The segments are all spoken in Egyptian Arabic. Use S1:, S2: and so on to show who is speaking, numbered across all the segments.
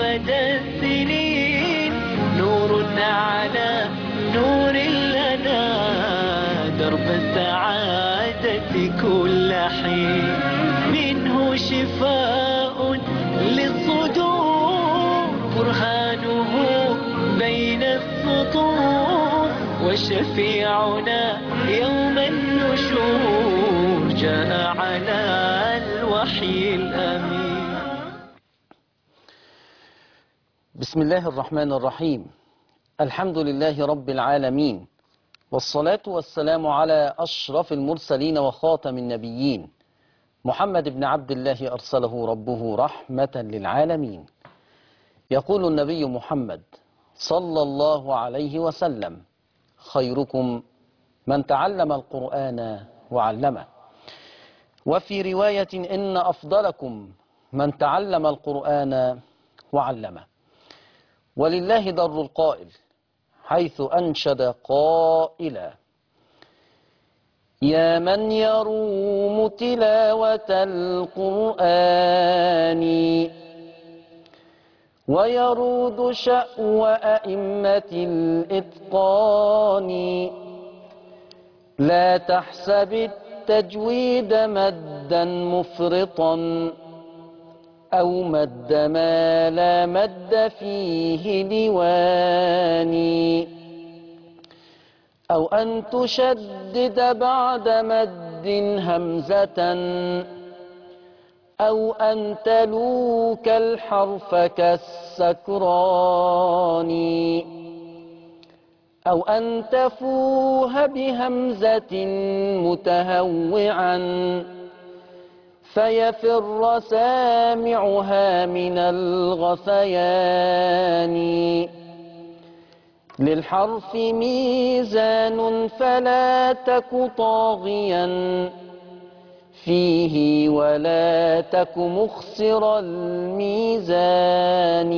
S1: مدى السنين نور على نور لنا درب السعادة كل حين منه شفاء للصدور برهانه بين السطور وشفيعنا يوم النشور جاء على الوحي الأمين
S2: بسم الله الرحمن الرحيم الحمد لله رب العالمين والصلاة والسلام على أشرف المرسلين وخاتم النبيين محمد بن عبد الله أرسله ربه رحمة للعالمين يقول النبي محمد صلى الله عليه وسلم خيركم من تعلم القرآن وعلمه وفي رواية إن أفضلكم من تعلم القرآن وعلمه ولله در القائل حيث أنشد قائلا يا من يروم تلاوة القرآن ويرود شأو أئمة الإتقان لا تحسب التجويد مدا مفرطا أو مد ما لا مد فيه لواني أو أن تشدد بعد مد همزة أو أن تلوك الحرف كالسكران أو أن تفوه بهمزة متهوعا فيفر سامعها من الغثيان للحرف ميزان فلا تك طاغيا فيه ولا تك مخسر الميزان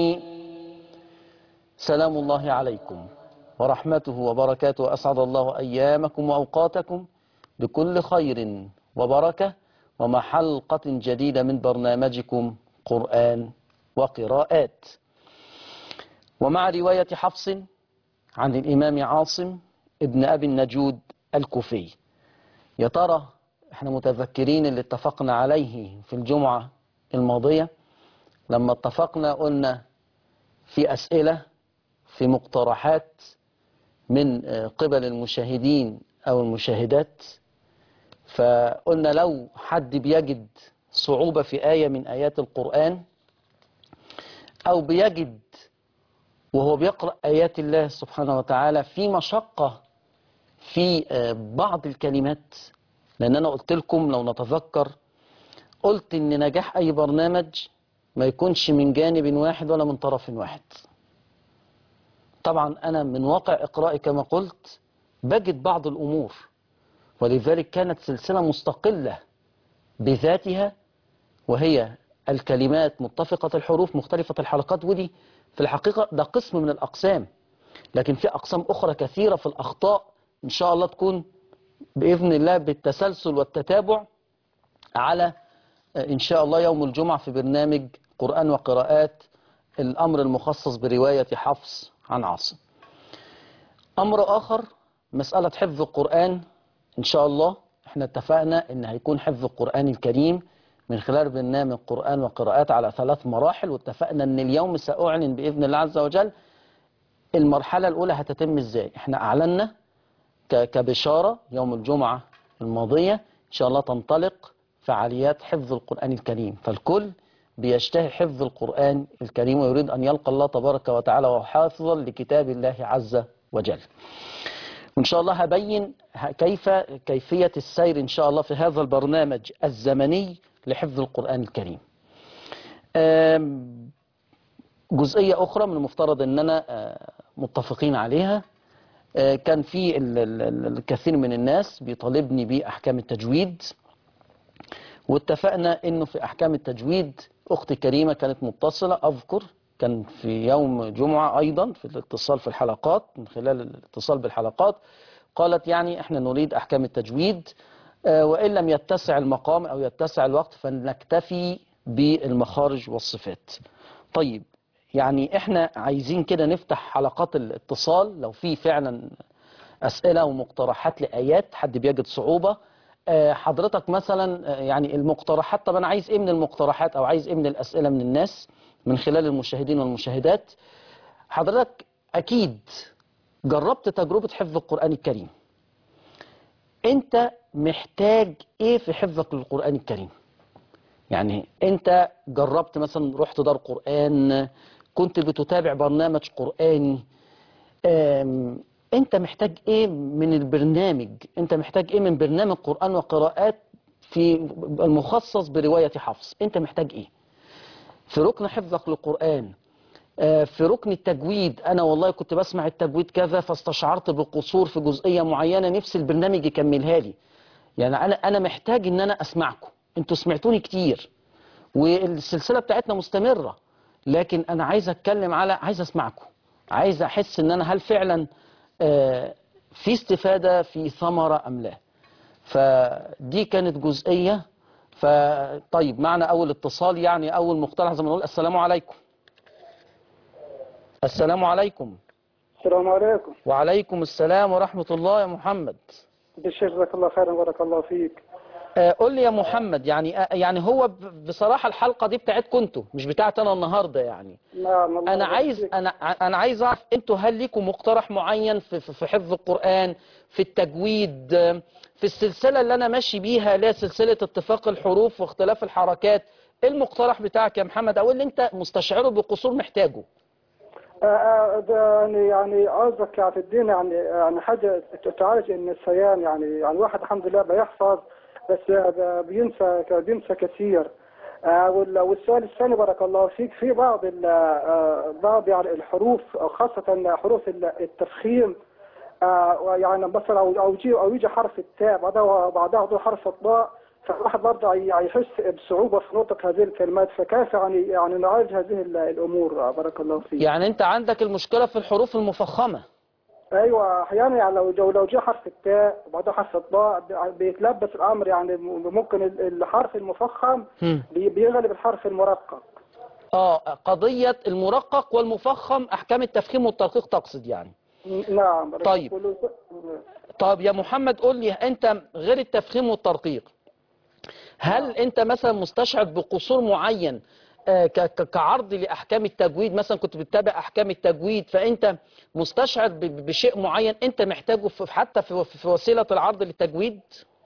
S2: سلام الله عليكم ورحمته وبركاته أسعد الله أيامكم وأوقاتكم بكل خير وبركة ومع حلقة جديدة من برنامجكم قرآن وقراءات ومع رواية حفص عن الإمام عاصم ابن أبي النجود الكوفي يا ترى احنا متذكرين اللي اتفقنا عليه في الجمعة الماضية لما اتفقنا قلنا في أسئلة في مقترحات من قبل المشاهدين أو المشاهدات فقلنا لو حد بيجد صعوبة في آية من آيات القرآن أو بيجد وهو بيقرأ آيات الله سبحانه وتعالى في مشقة في بعض الكلمات لأن أنا قلت لكم لو نتذكر قلت إن نجاح أي برنامج ما يكونش من جانب واحد ولا من طرف واحد طبعا أنا من واقع إقرائي كما قلت بجد بعض الأمور ولذلك كانت سلسلة مستقلة بذاتها وهي الكلمات متفقة الحروف مختلفة الحلقات ودي في الحقيقة ده قسم من الأقسام لكن في أقسام أخرى كثيرة في الأخطاء إن شاء الله تكون بإذن الله بالتسلسل والتتابع على إن شاء الله يوم الجمعة في برنامج قرآن وقراءات الأمر المخصص برواية حفص عن عاصم أمر آخر مسألة حفظ القرآن إن شاء الله احنا اتفقنا ان هيكون حفظ القرآن الكريم من خلال برنامج قرآن وقراءات على ثلاث مراحل واتفقنا ان اليوم سأعلن بإذن الله عز وجل المرحلة الأولى هتتم ازاي احنا أعلنا كبشارة يوم الجمعة الماضية إن شاء الله تنطلق فعاليات حفظ القرآن الكريم فالكل بيشتهي حفظ القرآن الكريم ويريد أن يلقى الله تبارك وتعالى وحافظا لكتاب الله عز وجل وإن شاء الله هبين كيف كيفية السير إن شاء الله في هذا البرنامج الزمني لحفظ القرآن الكريم جزئية أخرى من المفترض أننا متفقين عليها كان في الكثير من الناس بيطالبني بأحكام التجويد واتفقنا أنه في أحكام التجويد أختي كريمة كانت متصلة أذكر كان في يوم جمعة أيضا في الاتصال في الحلقات من خلال الاتصال بالحلقات قالت يعني احنا نريد أحكام التجويد وإن لم يتسع المقام أو يتسع الوقت فنكتفي بالمخارج والصفات طيب يعني احنا عايزين كده نفتح حلقات الاتصال لو في فعلا أسئلة ومقترحات لآيات حد بيجد صعوبة آه، حضرتك مثلا آه، يعني المقترحات طب أنا عايز إيه من المقترحات أو عايز إيه من الأسئلة من الناس من خلال المشاهدين والمشاهدات حضرتك أكيد جربت تجربة حفظ القرآن الكريم أنت محتاج إيه في حفظك للقرآن الكريم يعني أنت جربت مثلا رحت دار قرآن كنت بتتابع برنامج قرآني آم، انت محتاج ايه من البرنامج انت محتاج ايه من برنامج قرآن وقراءات في المخصص برواية حفص انت محتاج ايه في ركن حفظك للقرآن آه، في ركن التجويد انا والله كنت بسمع التجويد كذا فاستشعرت بقصور في جزئية معينة نفس البرنامج يكملها لي يعني انا انا محتاج ان انا اسمعكم انتوا سمعتوني كتير والسلسلة بتاعتنا مستمرة لكن انا عايز اتكلم على عايز اسمعكم عايز احس ان انا هل فعلا آه، في استفادة في ثمرة ام لا فدي كانت جزئية فطيب معنا اول اتصال يعني اول مقترح زي ما نقول السلام عليكم السلام عليكم
S3: السلام عليكم
S2: وعليكم السلام ورحمة الله يا محمد
S3: بالشيخ جزاك الله خيرا بارك الله فيك
S2: آه، قول لي يا محمد يعني آه، يعني هو ب- بصراحة الحلقة دي بتاعتكم انتوا مش بتاعت انا النهاردة يعني
S3: نعم الله
S2: انا
S3: يبارك
S2: عايز
S3: فيك.
S2: انا انا عايز اعرف انتوا هل ليكم مقترح معين في في في حفظ القرآن في التجويد آه، في السلسلة اللي انا ماشي بيها اللي هي سلسلة اتفاق الحروف واختلاف الحركات ايه المقترح بتاعك يا محمد او اللي انت مستشعره بقصور محتاجه
S3: آه، آه، ده يعني يعني قصدك يعني تدينا يعني يعني حاجه تعالج النسيان يعني يعني الواحد الحمد لله بيحفظ بس آه، بينسى بينسى كثير آه، وال- والسؤال الثاني بارك الله فيك في بعض ال- آه، بعض يعني الحروف خاصه حروف ال- التفخيم آه، ويعني مثلا او او يجي او يجي حرف التاء بعدها بعدها ضوء حرف الضاء فالواحد برضه ي- يحس بصعوبه في نطق هذه الكلمات فكيف يعني يعني نعالج هذه ال- الامور آه، بارك الله فيك
S2: يعني انت عندك المشكلة في الحروف المفخمة
S3: ايوه احيانا يعني لو جو لو جه حرف التاء وبعدها حرف الضاء بيتلبس الامر يعني ممكن ال- الحرف المفخم
S2: هم.
S3: بي- بيغلب الحرف المرقق
S2: اه قضية المرقق والمفخم احكام التفخيم والترقيق تقصد يعني
S3: نعم بارك
S2: طيب.
S3: الله فيك.
S2: طب يا محمد قول لي انت غير التفخيم والترقيق هل انت مثلا مستشعر بقصور معين آه، ك- ك- كعرض لاحكام التجويد مثلا كنت بتتابع احكام التجويد فانت مستشعر ب- ب- بشيء معين انت محتاجه في حتى في في وسيله العرض للتجويد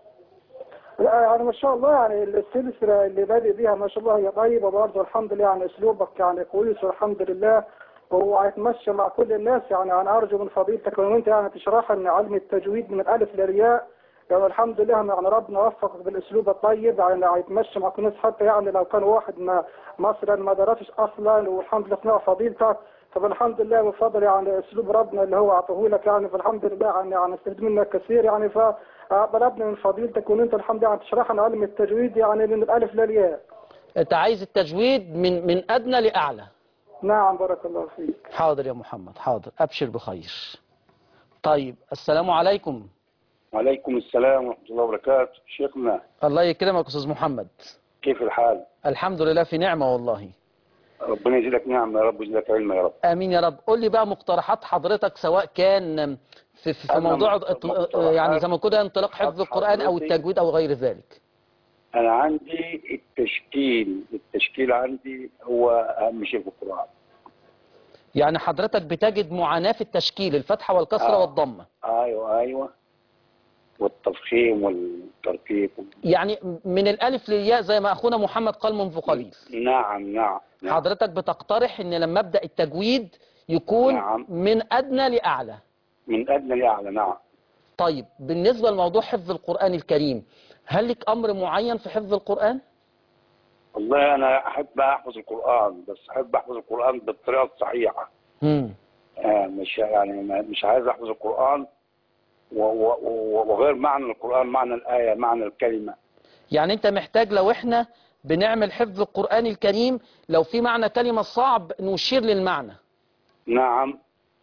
S3: لا يعني ما شاء الله يعني السلسله اللي بادئ بيها ما شاء الله هي طيبه برضه الحمد لله يعني اسلوبك يعني كويس والحمد لله وهو هيتمشى مع كل الناس يعني انا ارجو من فضيلتك وان انت يعني تشرح ان علم التجويد من الالف للياء يعني الحمد لله يعني ربنا وفقك بالاسلوب الطيب يعني هيتمشى مع كل الناس حتى يعني لو كان واحد ما مثلا ما درسش اصلا والحمد لله في فضيلتك فالحمد لله بفضل يعني اسلوب ربنا اللي هو اعطاه لك يعني فالحمد لله يعني يعني استفدت منك كثير يعني فطلبنا من فضيلتك وان انت الحمد لله يعني تشرح لنا علم التجويد يعني من الالف للياء
S2: انت عايز التجويد من من ادنى لاعلى
S3: نعم بارك الله فيك
S2: حاضر يا محمد حاضر ابشر بخير طيب السلام عليكم
S4: وعليكم السلام ورحمة الله وبركاته شيخنا
S2: الله يكرمك استاذ محمد
S4: كيف الحال
S2: الحمد لله في نعمه والله
S4: ربنا يزيدك نعمة يا رب ويزيدك علم يا رب
S2: امين يا رب قول لي بقى مقترحات حضرتك سواء كان في, في, في
S4: أنا
S2: موضوع
S4: مقترحات
S2: يعني زي ما كده انطلاق حفظ القرآن او
S4: حضرتي.
S2: التجويد او غير ذلك
S4: أنا عندي التشكيل التشكيل عندي هو أهم شيء في القرآن
S2: يعني حضرتك بتجد معاناة في التشكيل الفتحة والكسرة
S4: آه.
S2: والضمة
S4: أيوة أيوة والتفخيم والتركيب
S2: يعني من الالف للياء زي ما اخونا محمد قال منذ قليل
S4: نعم نعم, نعم.
S2: حضرتك بتقترح ان لما ابدا التجويد يكون
S4: نعم.
S2: من ادنى لاعلى
S4: من أدنى لأعلى نعم
S2: طيب بالنسبة لموضوع حفظ القرآن الكريم هل لك امر معين في حفظ القرآن
S4: والله أنا أحب أحفظ القرآن بس أحب أحفظ القرآن بالطريقة الصحيحة
S2: مم.
S4: آه مش يعني ما- مش عايز أحفظ القرآن و- و- و- وغير معنى القرآن معنى الآية معنى الكلمة
S2: يعني انت محتاج لو احنا بنعمل حفظ القرآن الكريم لو في معنى كلمة صعب نشير للمعنى
S4: نعم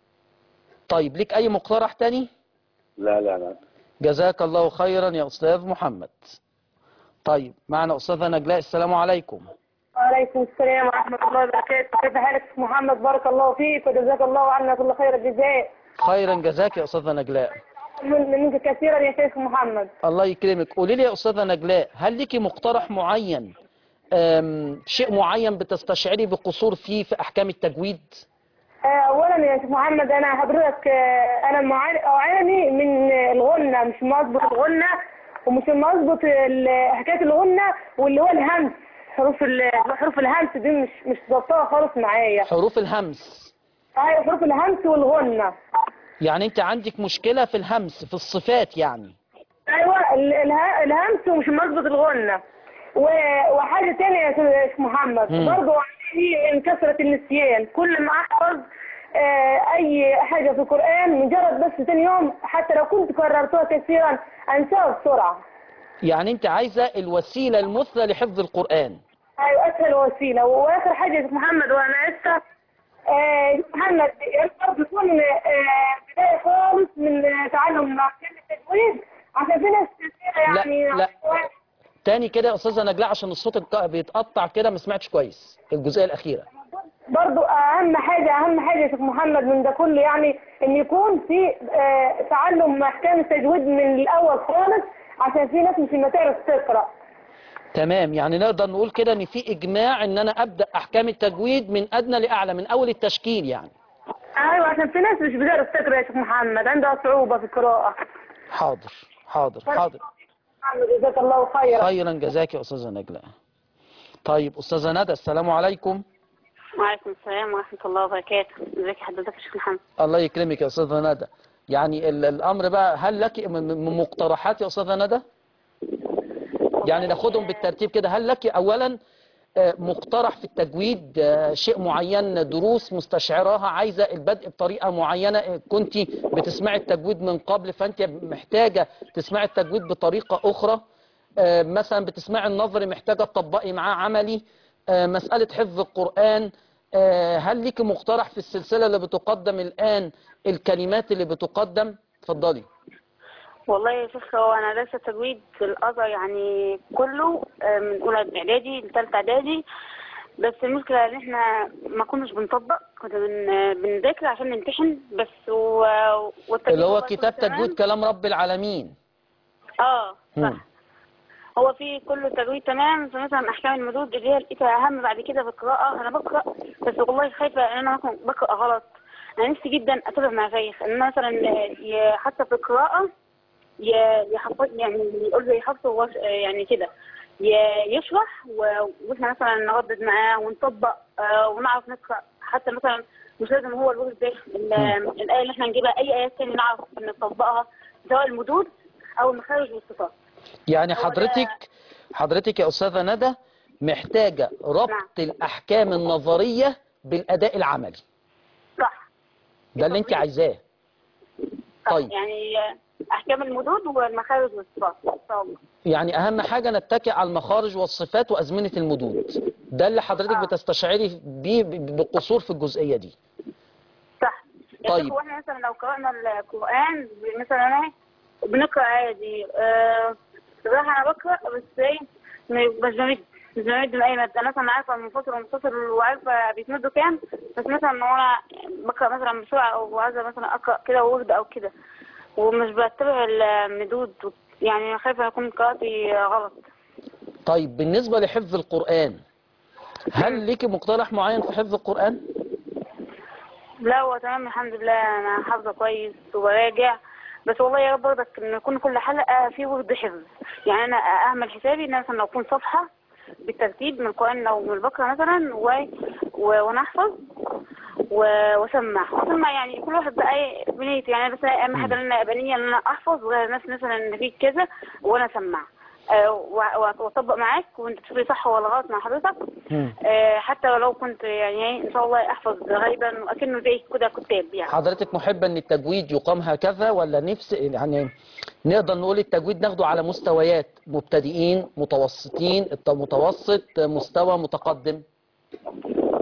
S2: طيب ليك اي مقترح تاني
S4: لا لا لا
S2: جزاك الله خيرا يا استاذ محمد طيب معنا استاذة نجلاء السلام عليكم
S5: وعليكم السلام ورحمة الله وبركاته كيف حالك يا محمد بارك الله فيك وجزاك الله عنا كل خير الجزاء
S2: خيرا جزاك يا أستاذة نجلاء
S5: من منك كثيرا يا شيخ محمد
S2: الله يكرمك قولي لي يا أستاذة نجلاء هل ليكي مقترح معين أم، شيء معين بتستشعري بقصور فيه في أحكام التجويد
S5: آه، اولا يا شيخ محمد انا حضرتك آه، انا معاني اعاني من الغنة مش مظبط الغنة ومش مظبط ال- حكاية الغنة واللي هو الهمس حروف ال- حروف الهمس دي مش مش ظبطها خالص معايا
S2: حروف الهمس
S5: ايوه حروف الهمس والغنة
S2: يعني أنت عندك مشكلة في الهمس في الصفات يعني
S5: ايوه ال- اله- الهمس ومش مظبط الغنة و- وحاجة تانية يا شيخ محمد
S2: مم.
S5: برضو عندي من كثرة النسيان كل ما احفظ آه، اي حاجة في القرآن مجرد بس تاني يوم حتى لو كنت كررتها كثيرا انساها بسرعة
S2: يعني أنت عايزة الوسيلة المثلى لحفظ القرآن
S5: ايوه اسهل وسيلة واخر حاجة يا شيخ محمد وانا اسف آه، يا شيخ محمد يقدر يكون آه، بداية خالص من آه، تعلم احكام التجويد عشان في ناس كثيرة
S2: لا،
S5: يعني
S2: لا. تاني كده يا أستاذة نجلاء عشان الصوت اتق- بيتقطع كده ما سمعتش كويس الجزئية الأخيرة
S5: برضو اهم حاجة اهم حاجة يا شيخ محمد من ده كله يعني ان يكون في آه، تعلم احكام التجويد من الاول خالص عشان في ناس مش ما تعرف تقرا
S2: تمام يعني نقدر نقول كده ان في اجماع ان انا ابدا احكام التجويد من ادنى لاعلى من اول التشكيل يعني
S5: ايوه عشان في ناس مش بتعرف تقرا يا شيخ محمد عندها صعوبة في القراءة
S2: حاضر حاضر حاضر
S5: محمد جزاك الله خيرا
S2: خيرا جزاك يا استاذه نجلاء طيب استاذه ندى السلام عليكم
S6: وعليكم السلام ورحمة الله وبركاته ازيك حضرتك يا شيخ محمد
S2: الله يكرمك يا استاذه ندى يعني ال- الامر بقى هل لك م- م- مقترحات يا استاذه ندى يعني ناخدهم بالترتيب كده هل لك اولا آه، مقترح في التجويد آه، شيء معين دروس مستشعراها عايزة البدء بطريقة معينة كنت بتسمعي التجويد من قبل فانت محتاجة تسمعي التجويد بطريقة اخرى آه، مثلا بتسمعي النظري محتاجة تطبقي معاه عملي آه، مسألة حفظ القرآن آه، هل ليك مقترح في السلسلة اللي بتقدم الآن الكلمات اللي بتقدم اتفضلي
S6: والله يا شيخ هو انا دارسة تجويد في الازهر يعني كله آه، من اولى اعدادي لثالثة اعدادي بس المشكلة ان احنا ما كناش بنطبق كنا بن- بنذاكر عشان نمتحن بس و... والتجويد
S2: اللي هو
S6: والله
S2: كتاب
S6: كله تمام.
S2: تجويد كلام رب العالمين
S6: اه
S2: مم.
S6: صح هو في كله تجويد تمام فمثلا احكام المدود اللي هي لقيتها اهم بعد كده في القراءه انا بقرا بس والله خايفه ان انا ممكن بقرا غلط انا نفسي جدا اتابع مع شيخ ان انا مثلا ي- حتى في القراءه ي- يحفظ يعني يقول لي يحفظ وش- يعني كده ي- يشرح و- واحنا مثلا نردد معاه ونطبق آه، ونعرف نقرا حتى مثلا مش لازم هو الورد ده ال- الايه اللي احنا نجيبها اي ايات تاني نعرف نطبقها سواء المدود او المخارج والصفات
S2: يعني
S6: هو ده-
S2: حضرتك حضرتك يا أستاذة ندى محتاجة ربط
S6: نعم.
S2: الأحكام النظرية بالأداء العملي
S6: صح
S2: ده اللي أنت عايزاه
S6: صح.
S2: طيب.
S6: يعني احكام المدود والمخارج والصفات ان شاء الله
S2: يعني أهم حاجة نتكئ على المخارج والصفات وأزمنة المدود ده اللي حضرتك
S6: آه.
S2: بتستشعري بيه ب- بقصور في الجزئية دي
S6: صح
S2: طيب.
S6: طيب واحنا مثلا لو قرانا القران مثلا انا بنقرا عادي آه صراحه انا بقرا بس ايه م- مش بمد مش بمد من اي ماده انا مثلا عارفه المنفصل والمنفصل وعارفه بيتمدوا كام بس مثلا لو انا بقرا مثلا بسرعه او عايزه مثلا اقرا كده ورد او كده ومش بتبع المدود يعني خايفه اكون قراءتي غلط
S2: طيب بالنسبة لحفظ القرآن هل ليكي مقترح معين في حفظ القرآن؟
S6: لا هو تمام الحمد لله انا حافظه كويس وبراجع بس والله يا رب برضك ان يكون كل حلقه في ورد حفظ يعني انا اعمل حسابي ان مثلا لو اكون صفحه بالترتيب من القران لو من البقره مثلا و... و... وانا احفظ و... واسمع واسمع يعني كل واحد بقى ايه بنيتي يعني بس اهم حاجه ان انا ابقى نيه ان انا احفظ وغير الناس مثلا ان في كذا وانا اسمع آه، و- واطبق معاك وانت تشوفي صح ولا غلط مع حضرتك
S2: مم.
S6: آه، حتى ولو كنت يعني إيه، ان شاء الله احفظ غالبا واكنه زي كده كتاب يعني
S2: حضرتك محبة ان التجويد يقام هكذا ولا نفس يعني نقدر نقول التجويد ناخده على مستويات مبتدئين متوسطين الت- متوسط مستوى متقدم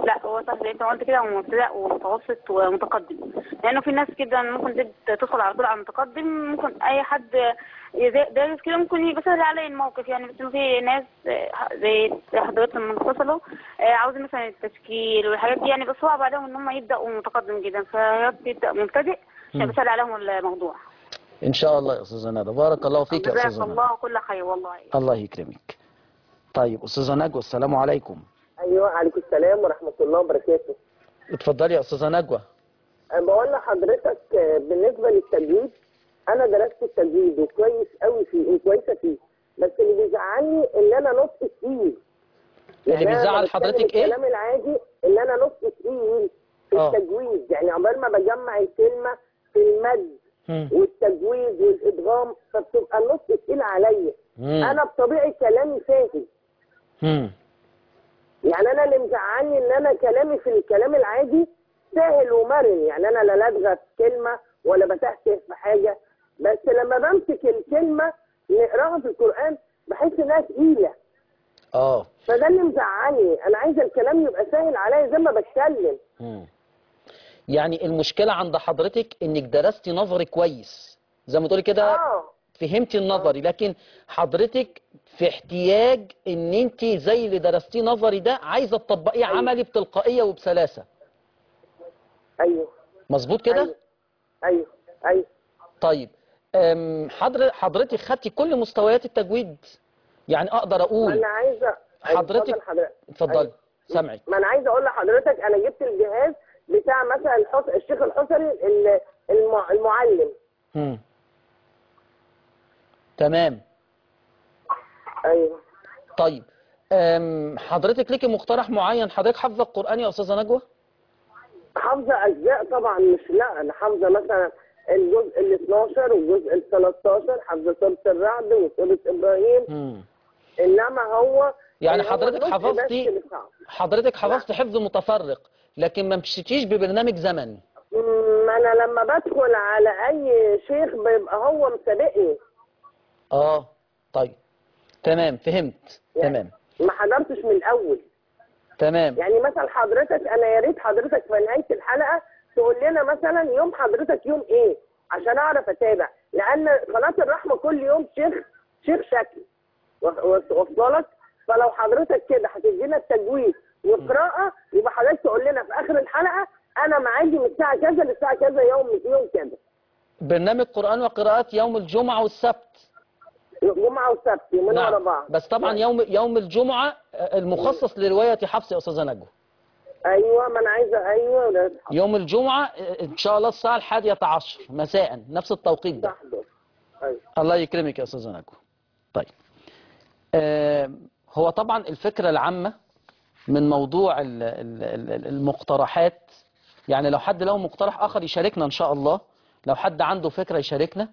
S6: لا هو صح زي انت ما قلت كده هو مبتدأ ومتوسط ومتقدم لانه في ناس كده ممكن تد- تدخل على طول على المتقدم ممكن اي حد يزا- دارس كده ممكن يبقى سهل عليه الموقف يعني بس إنه في ناس آه، زي زي حضرتك لما انفصلوا آه، عاوزين مثلا التشكيل والحاجات دي يعني بس صعب عليهم ان هم يبداوا متقدم جدا فيبدا مبتدئ عشان يبقى سهل عليهم الموضوع
S2: ان شاء الله يا استاذه ندى بارك الله فيك يا
S6: جزاك
S2: استاذه ندى
S6: الله كل خير والله
S2: الله يكرمك طيب استاذه نجوى السلام عليكم
S7: ايوه عليكم السلام ورحمه الله وبركاته
S2: اتفضلي يا استاذه نجوى
S7: أنا بقول لحضرتك آه، بالنسبه للتجويد انا درست التجويد وكويس قوي فيه وكويسه فيه بس اللي بيزعلني ان انا نطق تقيل
S2: اللي
S7: أنا
S2: بيزعل
S7: لما بتكلم
S2: حضرتك ايه؟
S7: الكلام العادي ان انا نطق تقيل في
S2: آه.
S7: التجويد يعني عقبال ما بجمع الكلمه في المد
S2: مم.
S7: والتجويد والادغام فبتبقى النطق تقيل عليا
S2: مم.
S7: انا بطبيعه كلامي فاهم
S2: مم.
S7: يعني انا اللي مزعلني ان انا كلامي في الكلام العادي سهل ومرن يعني انا لا لدغه في كلمه ولا بتهته في حاجه بس لما بمسك الكلمه نقراها في القران بحس انها تقيله
S2: اه
S7: فده اللي مزعلني انا عايزه الكلام يبقى سهل عليا زي ما بتكلم
S2: مم. يعني المشكله عند حضرتك انك درستي نظري كويس زي ما تقولي كده
S7: اه
S2: فهمتي النظري لكن حضرتك في احتياج ان انت زي اللي درستيه نظري ده عايزه تطبقيه عملي بتلقائيه وبسلاسه
S7: ايوه
S2: مظبوط كده
S7: ايوه ايوه ايوه
S2: طيب أم، حضر حضرتك خدتي كل مستويات التجويد يعني اقدر
S7: ما
S2: اقول
S7: انا عايزه أيوة،
S2: حضرتك-
S7: اتفضل حضرتك
S2: اتفضلي
S7: أيوة.
S2: سامعك
S7: ما انا عايزه اقول لحضرتك انا جبت الجهاز بتاع مثلا الحس... الشيخ الحسري ال- الم... المعلم
S2: مم. تمام
S7: ايوه
S2: طيب أم، حضرتك ليكي مقترح معين حضرتك حافظه القران يا استاذه نجوى
S7: حافظه اجزاء طبعا مش لا انا حافظه مثلا الجزء ال 12 والجزء ال 13 حافظه سوره الرعد وسوره ابراهيم
S2: مم.
S7: انما هو
S2: يعني
S7: هو
S2: حضرتك
S7: الجزء بس
S2: حفظتي
S7: اللي صعب.
S2: حضرتك حفظت حفظ متفرق لكن ما مشيتيش ببرنامج زمني
S7: أمم، انا لما بدخل على اي شيخ بيبقى هو مسابقني
S2: اه طيب تمام فهمت تمام
S7: ما حضرتش من الاول
S2: تمام
S7: يعني مثلا حضرتك انا يا ريت حضرتك في نهايه الحلقه تقول لنا مثلا يوم حضرتك يوم ايه عشان اعرف اتابع لان قناه الرحمه كل يوم شيخ شيخ شكل واصله لك فلو حضرتك كده هتدينا التجويد وقراءه يبقى حضرتك تقول لنا في اخر الحلقه انا معادي من الساعه كذا للساعه كذا يوم يوم كذا
S2: برنامج قرآن وقراءات يوم الجمعة والسبت
S7: جمعه وسبت يومين ورا بعض
S2: بس طبعا يوم يوم الجمعة آه، المخصص لرواية حفص يا أستاذة نجوى
S7: ايوه ما انا عايزه ايوه ولا
S2: يوم الجمعة آه، إن شاء الله الساعة الحادية عشر مساء نفس التوقيت ده
S7: تحضر ايوه
S2: الله يكرمك يا أستاذة نجوى طيب آه، هو طبعا الفكرة العامة من موضوع ال- ال- ال- المقترحات يعني لو حد له مقترح آخر يشاركنا إن شاء الله لو حد عنده فكرة يشاركنا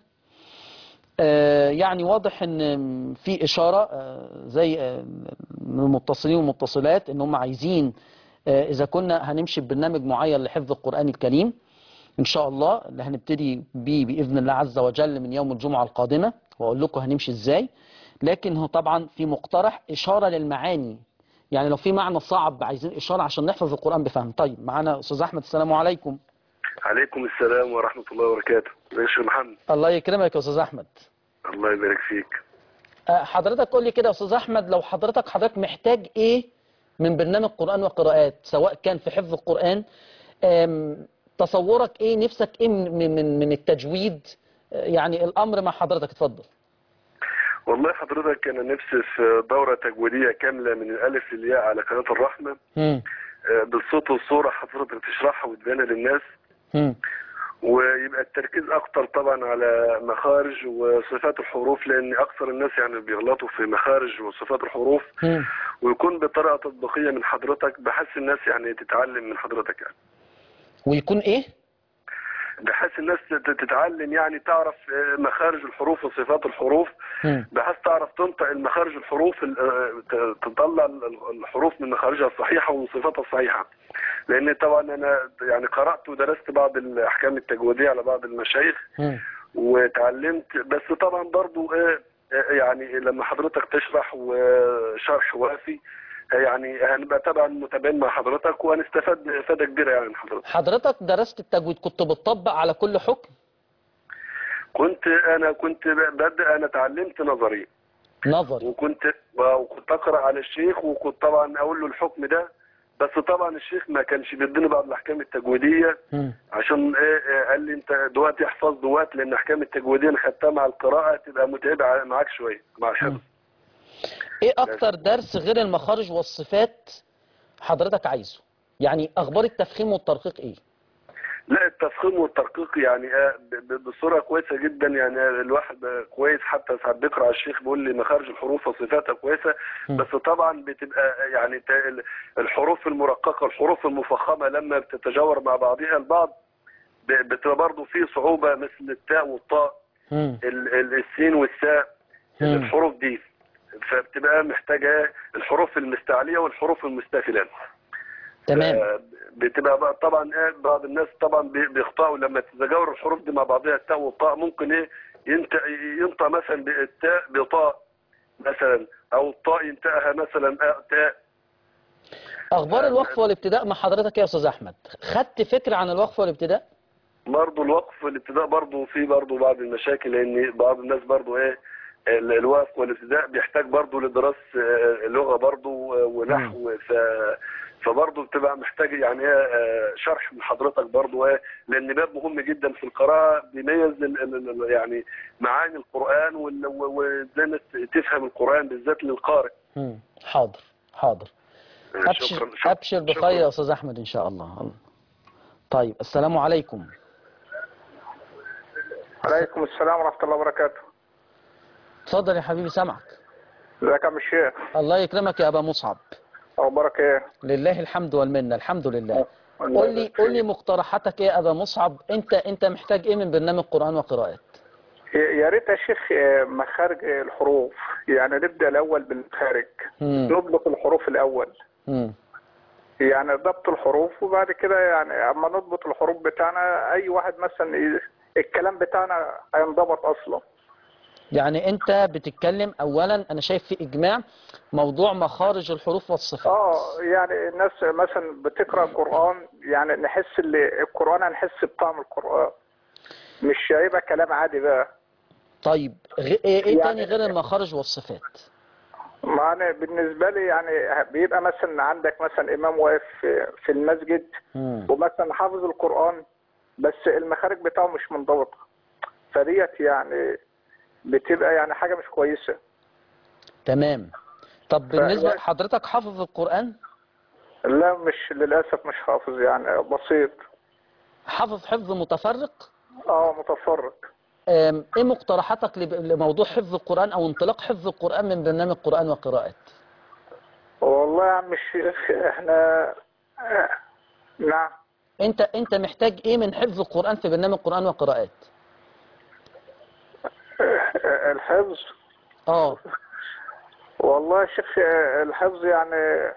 S2: آه، يعني واضح ان في اشاره آه، زي آه، من المتصلين والمتصلات ان هم عايزين آه، اذا كنا هنمشي ببرنامج معين لحفظ القران الكريم ان شاء الله اللي هنبتدي بيه باذن الله عز وجل من يوم الجمعه القادمه واقول لكم هنمشي ازاي لكن هو طبعا في مقترح اشاره للمعاني يعني لو في معنى صعب عايزين اشاره عشان نحفظ القران بفهم طيب معانا استاذ احمد السلام عليكم
S8: عليكم السلام ورحمة الله وبركاته ازيك يا شيخ محمد
S2: الله يكرمك يا استاذ احمد
S8: الله يبارك فيك
S2: آه، حضرتك قول لي كده يا استاذ احمد لو حضرتك حضرتك محتاج ايه من برنامج قران وقراءات سواء كان في حفظ القران آم، تصورك ايه نفسك ايه من من من التجويد آه، يعني الامر مع حضرتك اتفضل
S8: والله حضرتك انا نفسي في دورة تجويدية كاملة من الالف للياء على قناة الرحمة
S2: مم.
S8: آه، بالصوت والصورة حضرتك تشرحها وتبينها للناس
S2: مم.
S8: ويبقى التركيز اكتر طبعا على مخارج وصفات الحروف لان اكثر الناس يعني بيغلطوا في مخارج وصفات الحروف
S2: مم.
S8: ويكون بطريقة تطبيقية من حضرتك بحيث الناس يعني تتعلم من حضرتك يعني
S2: ويكون ايه
S8: بحيث الناس تت- تتعلم يعني تعرف آه، مخارج الحروف وصفات الحروف
S2: مم.
S8: بحيث تعرف تنطق المخارج الحروف ال- آه، ت- تطلع ال- الحروف من مخارجها الصحيحة ومن صفاتها الصحيحة لأن طبعا أنا يعني قرأت ودرست بعض الأحكام التجويدية على بعض المشايخ
S2: مم.
S8: وتعلمت بس طبعا برضو آه، آه، يعني لما حضرتك تشرح وشرح وافي يعني هنبقى طبعا متابعين مع حضرتك وهنستفاد افاده كبيره يعني من حضرتك
S2: حضرتك درست التجويد كنت بتطبق على كل حكم
S8: كنت انا كنت ببدا انا اتعلمت نظري
S2: نظري
S8: وكنت وكنت اقرا على الشيخ وكنت طبعا اقول له الحكم ده بس طبعا الشيخ ما كانش بيديني بعض الاحكام التجويديه
S2: مم.
S8: عشان ايه إيه، قال لي انت دلوقتي احفظ دلوقتي لان الاحكام التجويديه انا خدتها مع القراءه تبقى متعبه ع- معاك شويه مع الحفظ
S2: ايه اكتر درس غير المخارج والصفات حضرتك عايزه يعني اخبار التفخيم والترقيق ايه
S8: لا التفخيم والترقيق يعني آه، ب- ب- بصوره كويسه جدا يعني آه، الواحد آه، كويس حتى ساعات بيقرا على الشيخ بيقول لي مخارج الحروف وصفاتها كويسه
S2: مم.
S8: بس طبعا بتبقى آه، يعني ت- ال- الحروف المرققه الحروف المفخمه لما بتتجاور مع بعضها البعض ب- بتبقى برضه في صعوبه مثل التاء والطاء
S2: مم.
S8: ال- ال- السين والساء
S2: مم.
S8: الحروف دي فبتبقى محتاجه الحروف المستعليه والحروف المستفله
S2: تمام
S8: آه، بتبقى بقى طبعا ايه بعض الناس طبعا بي- بيخطئوا لما تتجاور الحروف دي مع بعضها التاء والطاء ممكن ايه ينطق ينطق مثلا بالتاء بطاء مثلا او الطاء ينطقها مثلا آه، تاء
S2: اخبار الوقف والابتداء مع حضرتك يا استاذ احمد خدت فكره عن الوقف والابتداء
S8: برضه الوقف والابتداء برضه في برضه بعض المشاكل لان بعض الناس برضه ايه ال- الوقف والابتداء بيحتاج برضه لدراسه آه، لغه برضه آه، ونحو ف فبرضه بتبقى محتاج يعني ايه آه، شرح من حضرتك برضه ايه لان باب مهم جدا في القراءه بيميز ال- ال- ال- يعني معاني القران وال- و- وازاي الناس تفهم القران بالذات للقارئ
S2: مم. حاضر حاضر
S8: آه،
S2: ابشر
S8: شكرا شكرا
S2: ابشر بخير يا استاذ احمد ان شاء الله طيب السلام عليكم
S3: عليكم السلام ورحمة الله وبركاته
S2: اتفضل يا حبيبي سامعك
S3: ازيك يا عم الشيخ
S2: الله يكرمك يا ابا مصعب
S3: اخبارك ايه
S2: لله الحمد والمنه الحمد لله
S3: الله
S2: قول لي
S3: يبارك
S2: قول لي
S3: فيك.
S2: مقترحاتك ايه يا ابا مصعب انت انت محتاج ايه من برنامج قران وقراءات
S3: يا ريت يا شيخ آه، مخارج الحروف يعني نبدأ الأول بالمخارج
S2: مم.
S3: نضبط الحروف الأول
S2: مم.
S3: يعني ضبط الحروف وبعد كده يعني اما نضبط الحروف بتاعنا اي واحد مثلا ي- الكلام بتاعنا هينضبط اصلا
S2: يعني انت بتتكلم اولا انا شايف في اجماع موضوع مخارج الحروف والصفات
S3: اه يعني الناس مثلا بتقرا القران يعني نحس اللي القران هنحس بطعم القران مش هيبقى كلام عادي بقى
S2: طيب غ... ايه, إيه
S3: يعني-
S2: تاني غير المخارج والصفات
S3: ما انا بالنسبه لي يعني بيبقى مثلا عندك مثلا امام واقف في- في المسجد
S2: مم.
S3: ومثلا حافظ القران بس المخارج بتاعه مش منضبطه فديت يعني بتبقى يعني حاجه مش كويسه
S2: تمام طب بالنسبه
S3: يعني-
S2: حضرتك حافظ القران
S3: لا مش للاسف مش حافظ يعني بسيط
S2: حافظ حفظ متفرق
S3: اه متفرق
S2: أم، ايه مقترحاتك لب- لموضوع حفظ القران او انطلاق حفظ القران من برنامج قران وقراءات
S3: والله يا عم الشيخ احنا آه، نعم
S2: انت انت محتاج ايه من حفظ القران في برنامج قران وقراءات
S3: آه، الحفظ
S2: اه
S3: والله يا شيخ آه، الحفظ يعني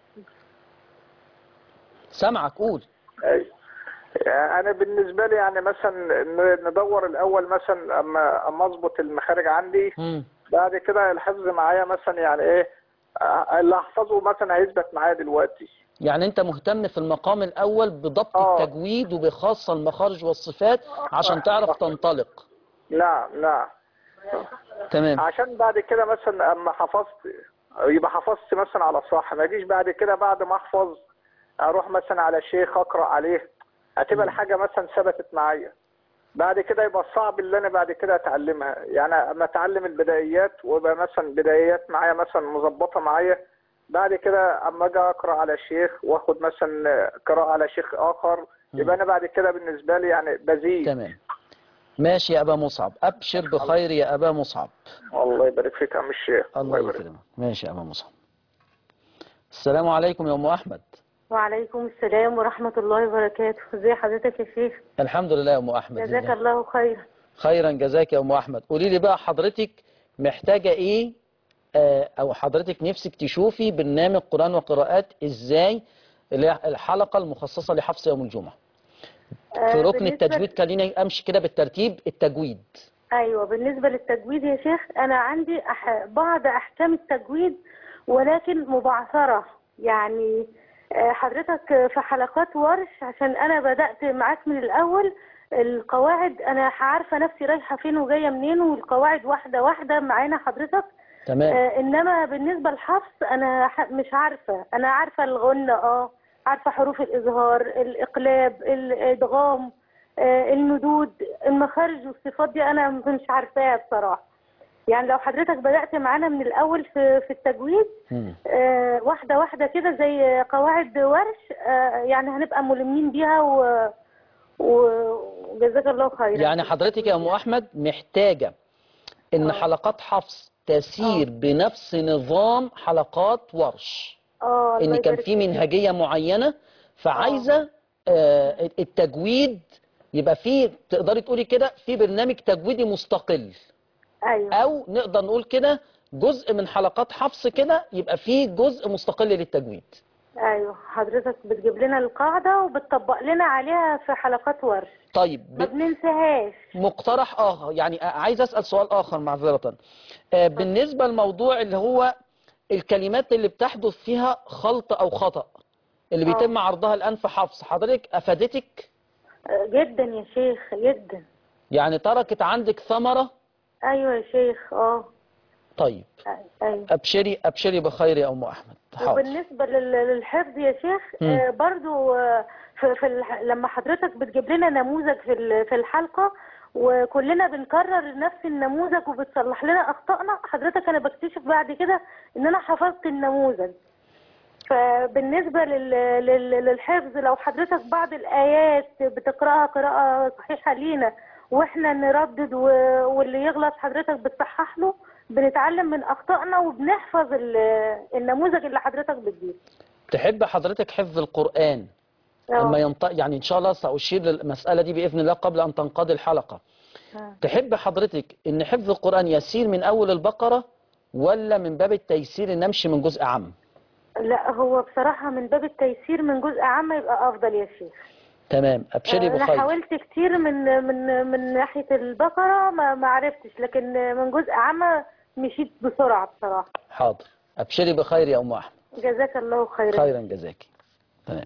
S2: سامعك قول
S3: أي. يعني انا بالنسبه لي يعني مثلا ن- ندور الاول مثلا اما اما اظبط المخارج عندي
S2: مم.
S3: بعد كده الحفظ معايا مثلا يعني ايه آه، اللي احفظه مثلا هيثبت معايا دلوقتي
S2: يعني انت مهتم في المقام الاول بضبط
S3: آه.
S2: التجويد وبخاصة المخارج والصفات عشان تعرف تنطلق
S3: نعم نعم
S2: تمام
S3: عشان بعد كده مثلا اما حفظت يبقى حفظت مثلا على صح ما اجيش بعد كده بعد ما احفظ اروح مثلا على شيخ اقرا عليه هتبقى الحاجه مثلا ثبتت معايا بعد كده يبقى صعب اللي انا بعد كده اتعلمها يعني اما اتعلم البدايات ويبقى مثلا بدايات معايا مثلا مظبطه معايا بعد كده اما اجي اقرا على شيخ واخد مثلا قراءه على شيخ اخر يبقى انا بعد كده بالنسبه لي يعني بزيد
S2: تمام ماشي يا ابا مصعب ابشر بخير يا ابا مصعب
S3: الله يبارك فيك يا عم الشيخ
S2: الله يكرمك ماشي يا ابا مصعب السلام عليكم يا ام احمد
S5: وعليكم السلام ورحمة الله وبركاته ازي حضرتك يا شيخ
S2: الحمد لله يا ام احمد
S5: جزاك
S2: لله.
S5: الله خيرا
S2: خيرا جزاك يا ام احمد قولي لي بقى حضرتك محتاجه ايه آه، او حضرتك نفسك تشوفي برنامج قران وقراءات ازاي اللي هي الحلقه المخصصه لحفظ يوم الجمعه
S5: آه،
S2: في ركن
S5: بالنسبة-
S2: التجويد خليني امشي كده بالترتيب التجويد
S5: ايوه بالنسبة للتجويد يا شيخ انا عندي أح... بعض احكام التجويد ولكن مبعثرة يعني آه، حضرتك في حلقات ورش عشان أنا بدأت معاك من الأول القواعد أنا عارفة نفسي رايحة فين وجاية منين والقواعد واحدة واحدة معانا حضرتك
S2: تمام
S5: آه، انما بالنسبه للحفظ انا ح- مش عارفه انا عارفه الغنه اه عارفه حروف الاظهار الاقلاب الادغام آه، المدود المخارج والصفات دي انا مش عارفاها بصراحه يعني لو حضرتك بدات معانا من الاول في في التجويد
S2: مم.
S5: آه، واحده واحده كده زي قواعد ورش آه، يعني هنبقى ملمين بيها و و- وجزاك الله خيرا
S2: يعني حضرتك يا ام احمد محتاجه ان
S5: آه.
S2: حلقات حفص تسير بنفس نظام حلقات ورش
S5: اه الله
S2: ان كان
S5: يبارك
S2: في
S5: فيك.
S2: منهجيه معينه فعايزه آه، التجويد يبقى في تقدري تقولي كده في برنامج تجويدي مستقل
S5: ايوه
S2: او نقدر نقول كده جزء من حلقات حفص كده يبقى في جزء مستقل للتجويد
S5: ايوه حضرتك بتجيب لنا القاعده وبتطبق لنا عليها في حلقات ورش
S2: طيب
S5: ما
S2: ب-
S5: بننساهاش
S2: مقترح اخر يعني عايز اسال سؤال اخر معذره آه، بالنسبه للموضوع اللي هو الكلمات اللي بتحدث فيها خلط او خطا اللي
S5: آه.
S2: بيتم عرضها الان في حفص حضرتك افادتك
S5: آه، جدا يا شيخ جدا
S2: يعني تركت عندك ثمره
S5: ايوه يا شيخ اه
S2: طيب
S5: أي- ايوه
S2: ابشري ابشري بخير يا ام احمد حاضر
S5: وبالنسبه لل- للحفظ يا شيخ
S2: مم.
S5: آه، برضو آه، في, في الح- لما حضرتك بتجيب لنا نموذج في ال- في الحلقه وكلنا بنكرر نفس النموذج وبتصلح لنا اخطائنا حضرتك انا بكتشف بعد كده ان انا حفظت النموذج فبالنسبه لل- لل- للحفظ لو حضرتك بعض الايات بتقراها قراءه صحيحه لينا واحنا نردد و- واللي يغلط حضرتك بتصحح له بنتعلم من اخطائنا وبنحفظ ال- النموذج اللي حضرتك بتجيبه
S2: تحب حضرتك حفظ القران لما ينطق يعني ان شاء الله ساشير للمساله دي باذن الله قبل ان تنقضي الحلقه
S5: آه.
S2: تحب حضرتك ان حفظ القرآن يسير من اول البقرة ولا من باب التيسير ان نمشي من جزء عام
S5: لا هو بصراحة من باب التيسير من جزء عام يبقى أفضل يا شيخ
S2: تمام ابشري
S5: أنا
S2: بخير
S5: حاولت كتير من من من ناحية البقرة ما ما عرفتش لكن من جزء عام مشيت بسرعة بصراحة
S2: حاضر ابشري بخير يا ام احمد
S5: جزاك الله خيرا
S2: خيرا جزاك تمام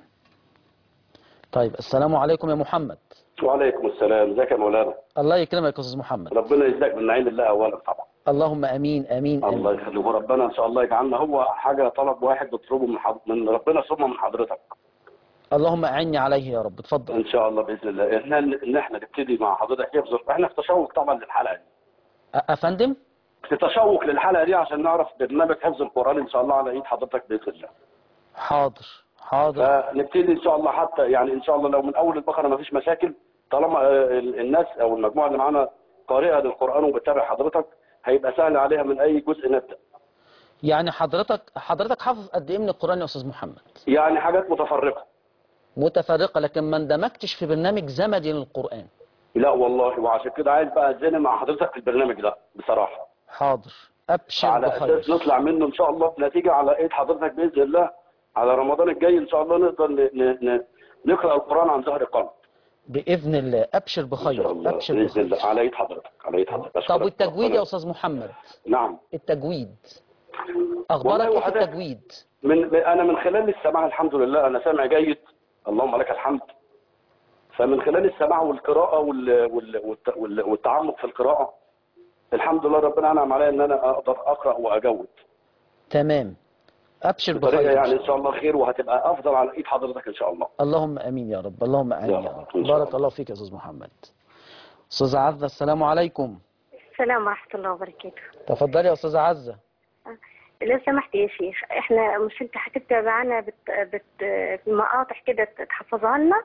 S2: طيب السلام عليكم يا محمد
S9: وعليكم السلام ازيك يا مولانا
S2: الله يكرمك يا استاذ محمد
S9: ربنا يجزاك من نعيم الله اولا طبعا
S2: اللهم امين امين,
S9: الله
S2: آمين.
S9: يخليك وربنا ان شاء الله يجعلنا هو حاجه طلب واحد بتطلبه من حض... من ربنا ثم من حضرتك
S2: اللهم اعني عليه يا رب اتفضل
S9: ان شاء الله باذن الله احنا ان احنا نبتدي مع حضرتك حفظ احنا في تشوق طبعا للحلقه دي
S2: أ- افندم
S9: في تشوق للحلقه دي عشان نعرف برنامج حفظ القران ان شاء الله على ايد حضرتك باذن الله
S2: حاضر حاضر
S9: فنبتدي ان شاء الله حتى يعني ان شاء الله لو من اول البقره ما فيش مشاكل طالما آه، ال- الناس او المجموعه اللي معانا قارئه للقران وبتتابع حضرتك هيبقى سهل عليها من اي جزء نبدا
S2: يعني حضرتك حضرتك حافظ قد ايه من القرآن يا استاذ محمد
S9: يعني حاجات متفرقه
S2: متفرقة لكن ما اندمجتش في برنامج زمني للقرآن
S9: لا والله وعشان كده عايز بقى ازن مع حضرتك في البرنامج ده بصراحه
S2: حاضر ابشر
S9: على
S2: بخير
S9: اساس نطلع منه ان شاء الله بنتيجه على ايد حضرتك باذن الله على رمضان الجاي ان شاء الله نقدر ن... ن... ن... نقرا القران عن ظهر قلب
S2: بإذن الله أبشر
S9: ان شاء
S2: بخير
S9: الله
S2: أبشر
S9: باذن الله
S2: بخير
S9: على ايد حضرتك على ايد حضرتك
S2: طب
S9: أشكرك.
S2: والتجويد يا
S9: ربنا-
S2: أستاذ محمد
S9: نعم
S2: التجويد
S9: والله
S2: أخبارك إيه في
S9: وحضرتك-
S2: التجويد
S9: من انا من خلال السماع الحمد لله انا سامع جيد اللهم لك الحمد فمن خلال السماع والقراءه وال... وال... والت... وال... والتعمق في القراءه الحمد لله ربنا انعم عليا ان انا اقدر اقرا واجود
S2: تمام أبشر
S9: بطريقه
S2: بخير
S9: يعني ان شاء الله خير وهتبقى افضل على ايد حضرتك ان شاء الله
S2: اللهم أمين يا رب اللهم أمين
S9: يا
S2: يا
S9: رب،
S2: رب
S9: إن شاء
S2: بارك
S9: الله.
S2: الله فيك يا أستاذ محمد أستاذ عزة السلام عليكم
S10: السلام ورحمة الله وبركاته
S2: تفضلي يا أستاذ عزة
S10: لو سمحت يا شيخ احنا مش انت هتبدأ معانا بت... بت... مقاطع كده تحفظها لنا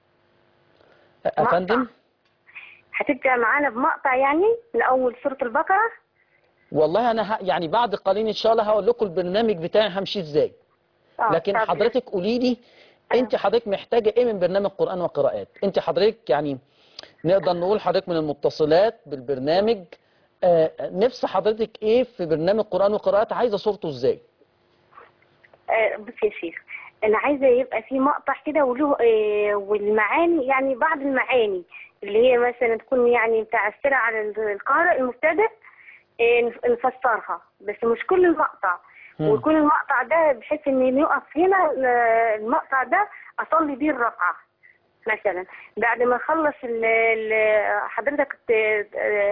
S2: أفندم
S10: هتبدأ معانا بمقطع يعني من أول سورة البقرة
S2: والله أنا ه... يعني بعد قليل إن شاء الله هقول لكم البرنامج بتاعي همشي إزاي
S10: آه،
S2: لكن
S10: طب-
S2: حضرتك قولي لي انت حضرتك محتاجه ايه من برنامج قران وقراءات انت حضرتك يعني نقدر نقول حضرتك من المتصلات بالبرنامج آه نفس حضرتك ايه في برنامج قران وقراءات عايزه صورته ازاي
S10: آه، بص يا شيخ انا عايزه يبقى في مقطع كده وله آه، والمعاني يعني بعض المعاني اللي هي مثلا تكون يعني متعثره على القارئ المبتدئ آه، نف- نفسرها بس مش كل المقطع
S2: مم.
S10: ويكون المقطع ده بحيث ان يقف هنا آه، المقطع ده اصلي بيه الركعه مثلا بعد ما اخلص ال- ال- حضرتك ت-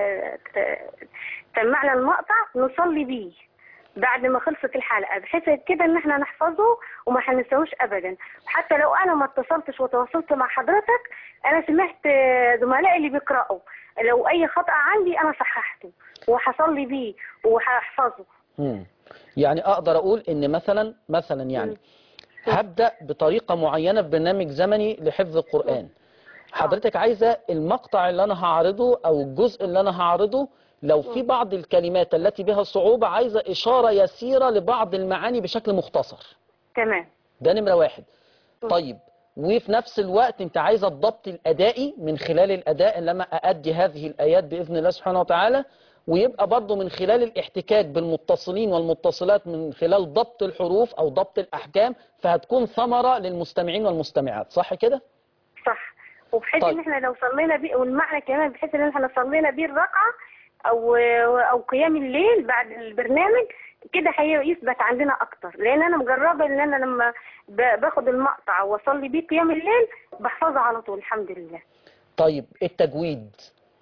S10: ت- تسمعنا المقطع نصلي بيه بعد ما خلصت الحلقه بحيث كده ان احنا نحفظه وما هننساهوش ابدا حتى لو انا ما اتصلتش وتواصلت مع حضرتك انا سمعت آه، زملائي اللي بيقراوا لو اي خطا عندي انا صححته وهصلي بيه وهحفظه
S2: مم. يعني اقدر اقول ان مثلا مثلا يعني هبدا بطريقه معينه في برنامج زمني لحفظ القران حضرتك عايزه المقطع اللي انا هعرضه او الجزء اللي انا هعرضه لو في بعض الكلمات التي بها صعوبه عايزه اشاره يسيره لبعض المعاني بشكل مختصر
S10: تمام
S2: ده نمره واحد طيب وفي نفس الوقت انت عايزه الضبط الادائي من خلال الاداء اللي انا اادي هذه الايات باذن الله سبحانه وتعالى ويبقى برضه من خلال الاحتكاك بالمتصلين والمتصلات من خلال ضبط الحروف او ضبط الاحكام فهتكون ثمره للمستمعين والمستمعات صح كده
S10: صح وبحيث
S2: طيب.
S10: ان احنا لو صلينا بيه والمعنى كمان بحيث ان احنا صلينا بيه الركعه او او قيام الليل بعد البرنامج كده هيثبت عندنا اكتر لان انا مجربه ان انا لما ب- باخد المقطع واصلي بيه قيام الليل بحفظه على طول الحمد لله
S2: طيب التجويد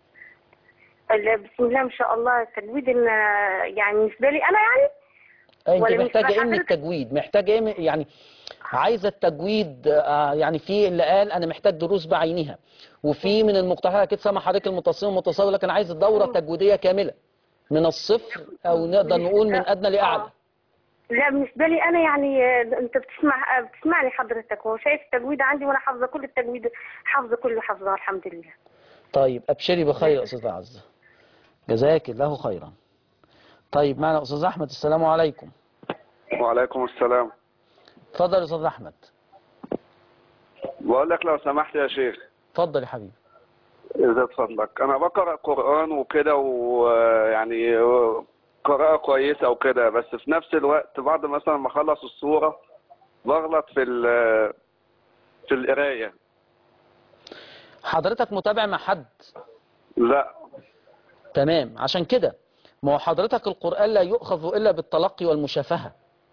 S10: ال- بسم الله ما شاء الله التجويد ان يعني بالنسبه لي انا يعني
S2: انت
S10: ولا
S2: محتاجه
S10: بالنسبة
S2: ايه من
S10: لحضرتك؟
S2: التجويد محتاجه ايه من- يعني عايزه التجويد آه، يعني في اللي قال انا محتاج دروس بعينها وفي من المقترحات اكيد سامع حضرتك المتصل والمتصل لكن عايز الدوره تجويديه كامله من الصفر او نقدر نقول من ادنى لاعلى
S10: لا بالنسبه لي انا يعني آه، انت بتسمع آه، بتسمعني حضرتك وشايف التجويد عندي وانا حافظه كل التجويد حافظه كله حافظه الحمد لله
S2: طيب ابشري بخير يا استاذه عزه جزاك الله خيرا طيب معنا استاذ احمد السلام عليكم
S8: وعليكم السلام
S2: اتفضل يا استاذ احمد
S8: بقول لك لو سمحت يا شيخ
S2: اتفضل يا حبيبي
S8: إذا فضلك أنا بقرأ قرآن وكده ويعني قراءة كويسة وكده بس في نفس الوقت بعد مثلا ما أخلص السورة بغلط في ال- في القراية
S2: حضرتك متابع مع حد
S8: لا
S2: تمام عشان كده ما هو حضرتك القرآن لا يؤخذ إلا بالتلقي والمشافهة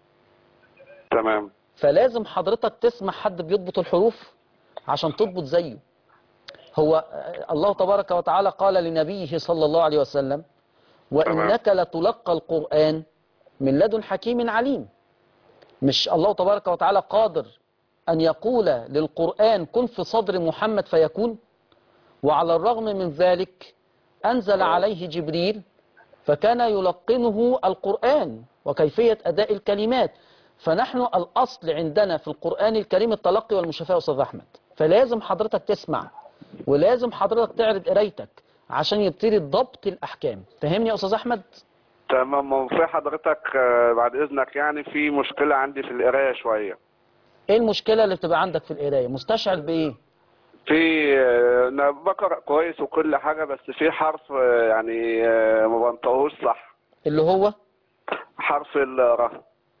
S8: تمام
S2: فلازم حضرتك تسمع حد بيضبط الحروف عشان تضبط زيه هو آه، الله تبارك وتعالى قال لنبيه صلى الله عليه وسلم وإنك لتلقى القرآن من لدن حكيم عليم مش الله تبارك وتعالى قادر أن يقول للقرآن كن في صدر محمد فيكون وعلى الرغم من ذلك أنزل عليه جبريل فكان يلقنه القرآن وكيفية أداء الكلمات فنحن الأصل عندنا في القرآن الكريم التلقي والمشافهة يا أستاذ أحمد فلازم حضرتك تسمع ولازم حضرتك تعرض قرايتك عشان يبتدي ضبط الأحكام فهمني يا أستاذ أحمد
S8: تمام وفي حضرتك آه، بعد إذنك يعني في مشكلة عندي في القراية شوية
S2: إيه المشكلة اللي بتبقى عندك في القراية مستشعر بإيه
S8: في آه، أنا بقرأ كويس وكل حاجة بس في حرف آه، يعني آه، ما بنطقهوش صح
S2: اللي هو
S8: حرف الراء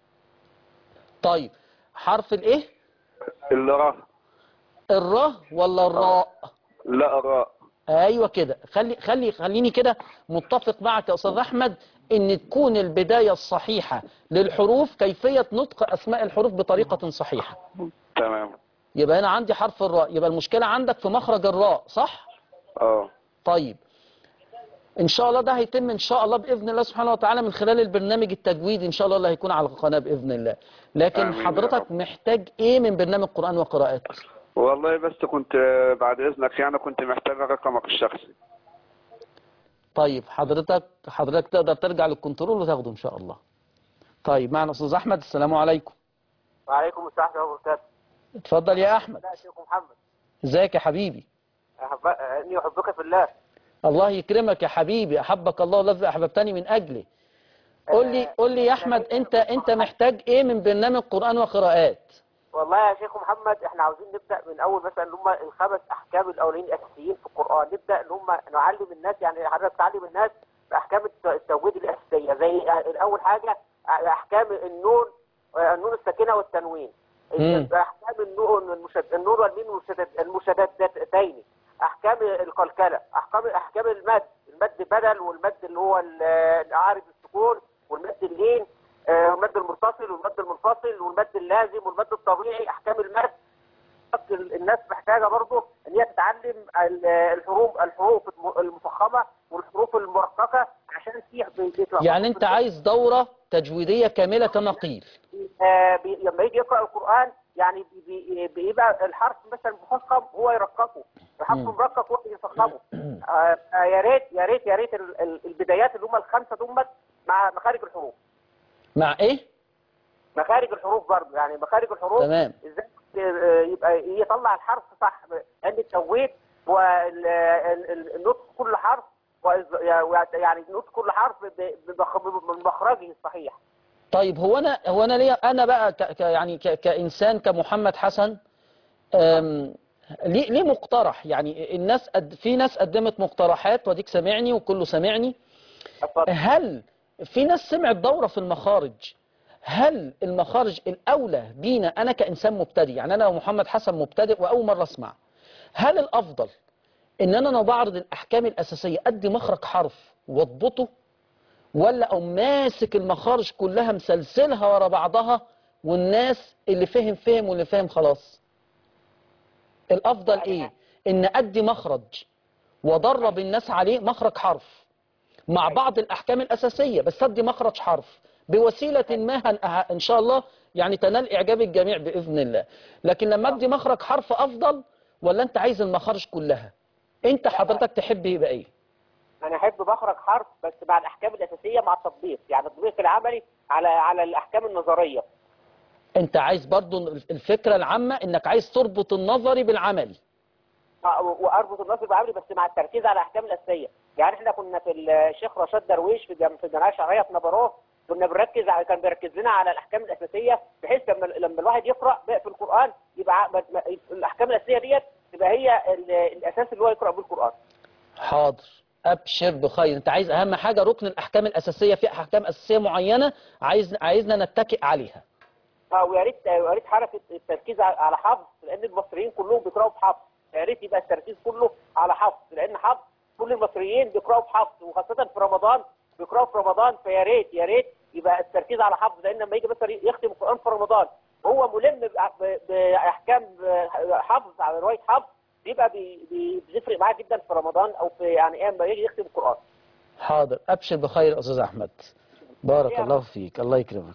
S2: طيب حرف الإيه
S8: الراء
S2: الراء ولا الراء
S8: لا راء
S2: ايوه كده خلي خلي خليني كده متفق معك يا استاذ احمد ان تكون البدايه الصحيحه للحروف كيفيه نطق اسماء الحروف بطريقه صحيحه
S8: تمام
S2: يبقى هنا عندي حرف الراء يبقى المشكله عندك في مخرج الراء صح
S8: اه
S2: طيب ان شاء الله ده هيتم ان شاء الله باذن الله سبحانه وتعالى من خلال البرنامج التجويدي ان شاء الله اللي هيكون على القناه باذن الله لكن
S8: آمين يا
S2: حضرتك محتاج ايه من برنامج قران وقراءات
S8: والله بس كنت آه، بعد إذنك يعني كنت محتاج رقمك الشخصي
S2: طيب حضرتك حضرتك تقدر ترجع للكنترول وتاخده ان شاء الله طيب معنا استاذ احمد السلام عليكم
S11: وعليكم السلام ورحمة الله وبركاته
S2: اتفضل يا احمد
S11: لا يا شيخ محمد
S2: ازيك يا حبيبي
S11: أحب... إني أحبك في الله
S2: الله يكرمك يا حبيبي احبك الله الذي احببتني من اجله قول لي قول لي يا احمد انت انت محتاج ايه من برنامج قران وقراءات
S11: والله يا شيخ محمد احنا عاوزين نبدأ من أول مثلا اللي هم الخمس أحكام الأولين الأساسيين في القرآن نبدأ اللي هم نعلم الناس يعني حضرتك تعلم الناس بأحكام الت- التوجيه الأساسية زي أول حاجة أحكام النون النون الساكنة والتنوين
S2: مم.
S11: أحكام النون المشد... النون والميم المشدد المشددتين أحكام القلقلة أحكام أحكام المد المد بدل والمد اللي هو ال- عارض السكون والمد اللين آه، والمد المتصل المتصل والمد اللازم والمد الطبيعي احكام المد الناس محتاجه برضه ان هي تتعلم ال- الحروف الحروف المفخمه والحروف المرققه عشان في بيطلع
S2: يعني انت عايز دورة تجويدية كاملة كما قيل
S11: آه، بي- لما يجي يقرا القران يعني بي- بي- بيبقى الحرف مثلا مفخم هو يرققه الحرف
S2: مم.
S11: مرقق هو يفخمه آه، آه، يا ريت يا ريت يا ريت ال- ال- البدايات اللي هم الخمسه دمت مع مخارج الحروف
S2: مع ايه
S11: مخارج الحروف برضه يعني مخارج الحروف
S2: تمام.
S11: ازاي آه، يبقى يطلع الحرف صح لان التويت والنطق كل حرف وإز- يعني نطق كل حرف ب- بمخ- من مخرجه الصحيح
S2: طيب هو انا هو انا ليه انا بقى ك ك يعني ك كانسان كمحمد حسن أم ليه ليه مقترح يعني الناس قد في ناس قدمت مقترحات وديك سامعني وكله سامعني هل في ناس سمعت دورة في المخارج هل المخارج الأولى بينا أنا كإنسان مبتدئ يعني أنا ومحمد حسن مبتدئ وأول مرة أسمع هل الأفضل إن أنا لو بعرض الأحكام الأساسية أدي مخرج حرف واضبطه ولا أو ماسك المخارج كلها مسلسلها ورا بعضها والناس اللي فهم فهم واللي فهم خلاص الأفضل إيه إن أدي مخرج وأدرب الناس عليه مخرج حرف مع بعض الأحكام الأساسية بس أدي مخرج حرف بوسيلة ما هن- ه- إن شاء الله يعني تنال إعجاب الجميع بإذن الله لكن لما أدي مخرج حرف أفضل ولا أنت عايز المخارج كلها أنت حضرتك تحب يبقى إيه
S11: انا احب بخرج حرف بس مع الاحكام الاساسيه مع التطبيق يعني التطبيق العملي على على الاحكام النظريه
S2: أنت عايز برضو الفكرة العامة إنك عايز تربط النظري بالعملي
S11: آه، واربط النصب بعملي بس مع التركيز على الاحكام الاساسيه يعني احنا كنا في الشيخ رشاد درويش في جم- في الجمعيه الشرعيه في نبروه كنا بنركز على كان بيركز لنا على الاحكام الاساسيه بحيث لما لما الواحد يقرا بقى في القران يبقى ع- ما- ما- الاحكام الاساسيه ديت تبقى هي ال- الاساس اللي هو يقرا بيه القران
S2: حاضر أبشر بخير أنت عايز أهم حاجة ركن الأحكام الأساسية في أحكام أساسية معينة عايز عايزنا نتكئ عليها
S11: اه ويا ريت يا ريت حركه التركيز على- على حفظ لان المصريين كلهم بيقراوا بحفظ يا ريت يبقى التركيز كله على حفظ لان حفظ كل المصريين بيقراوا بحفظ وخاصه في رمضان بيقراوا في رمضان فيا ريت يا ريت يبقى التركيز على حفظ لان لما يجي مثلا يختم القران في رمضان هو ملم بأ- ب- باحكام حفظ على روايه حفظ بيبقى بي- بي- بيفرق معاه جدا في رمضان او في يعني ايه لما يجي يختم القران
S2: حاضر أبشر بخير يا أستاذ أحمد بارك الله فيك الله يكرمك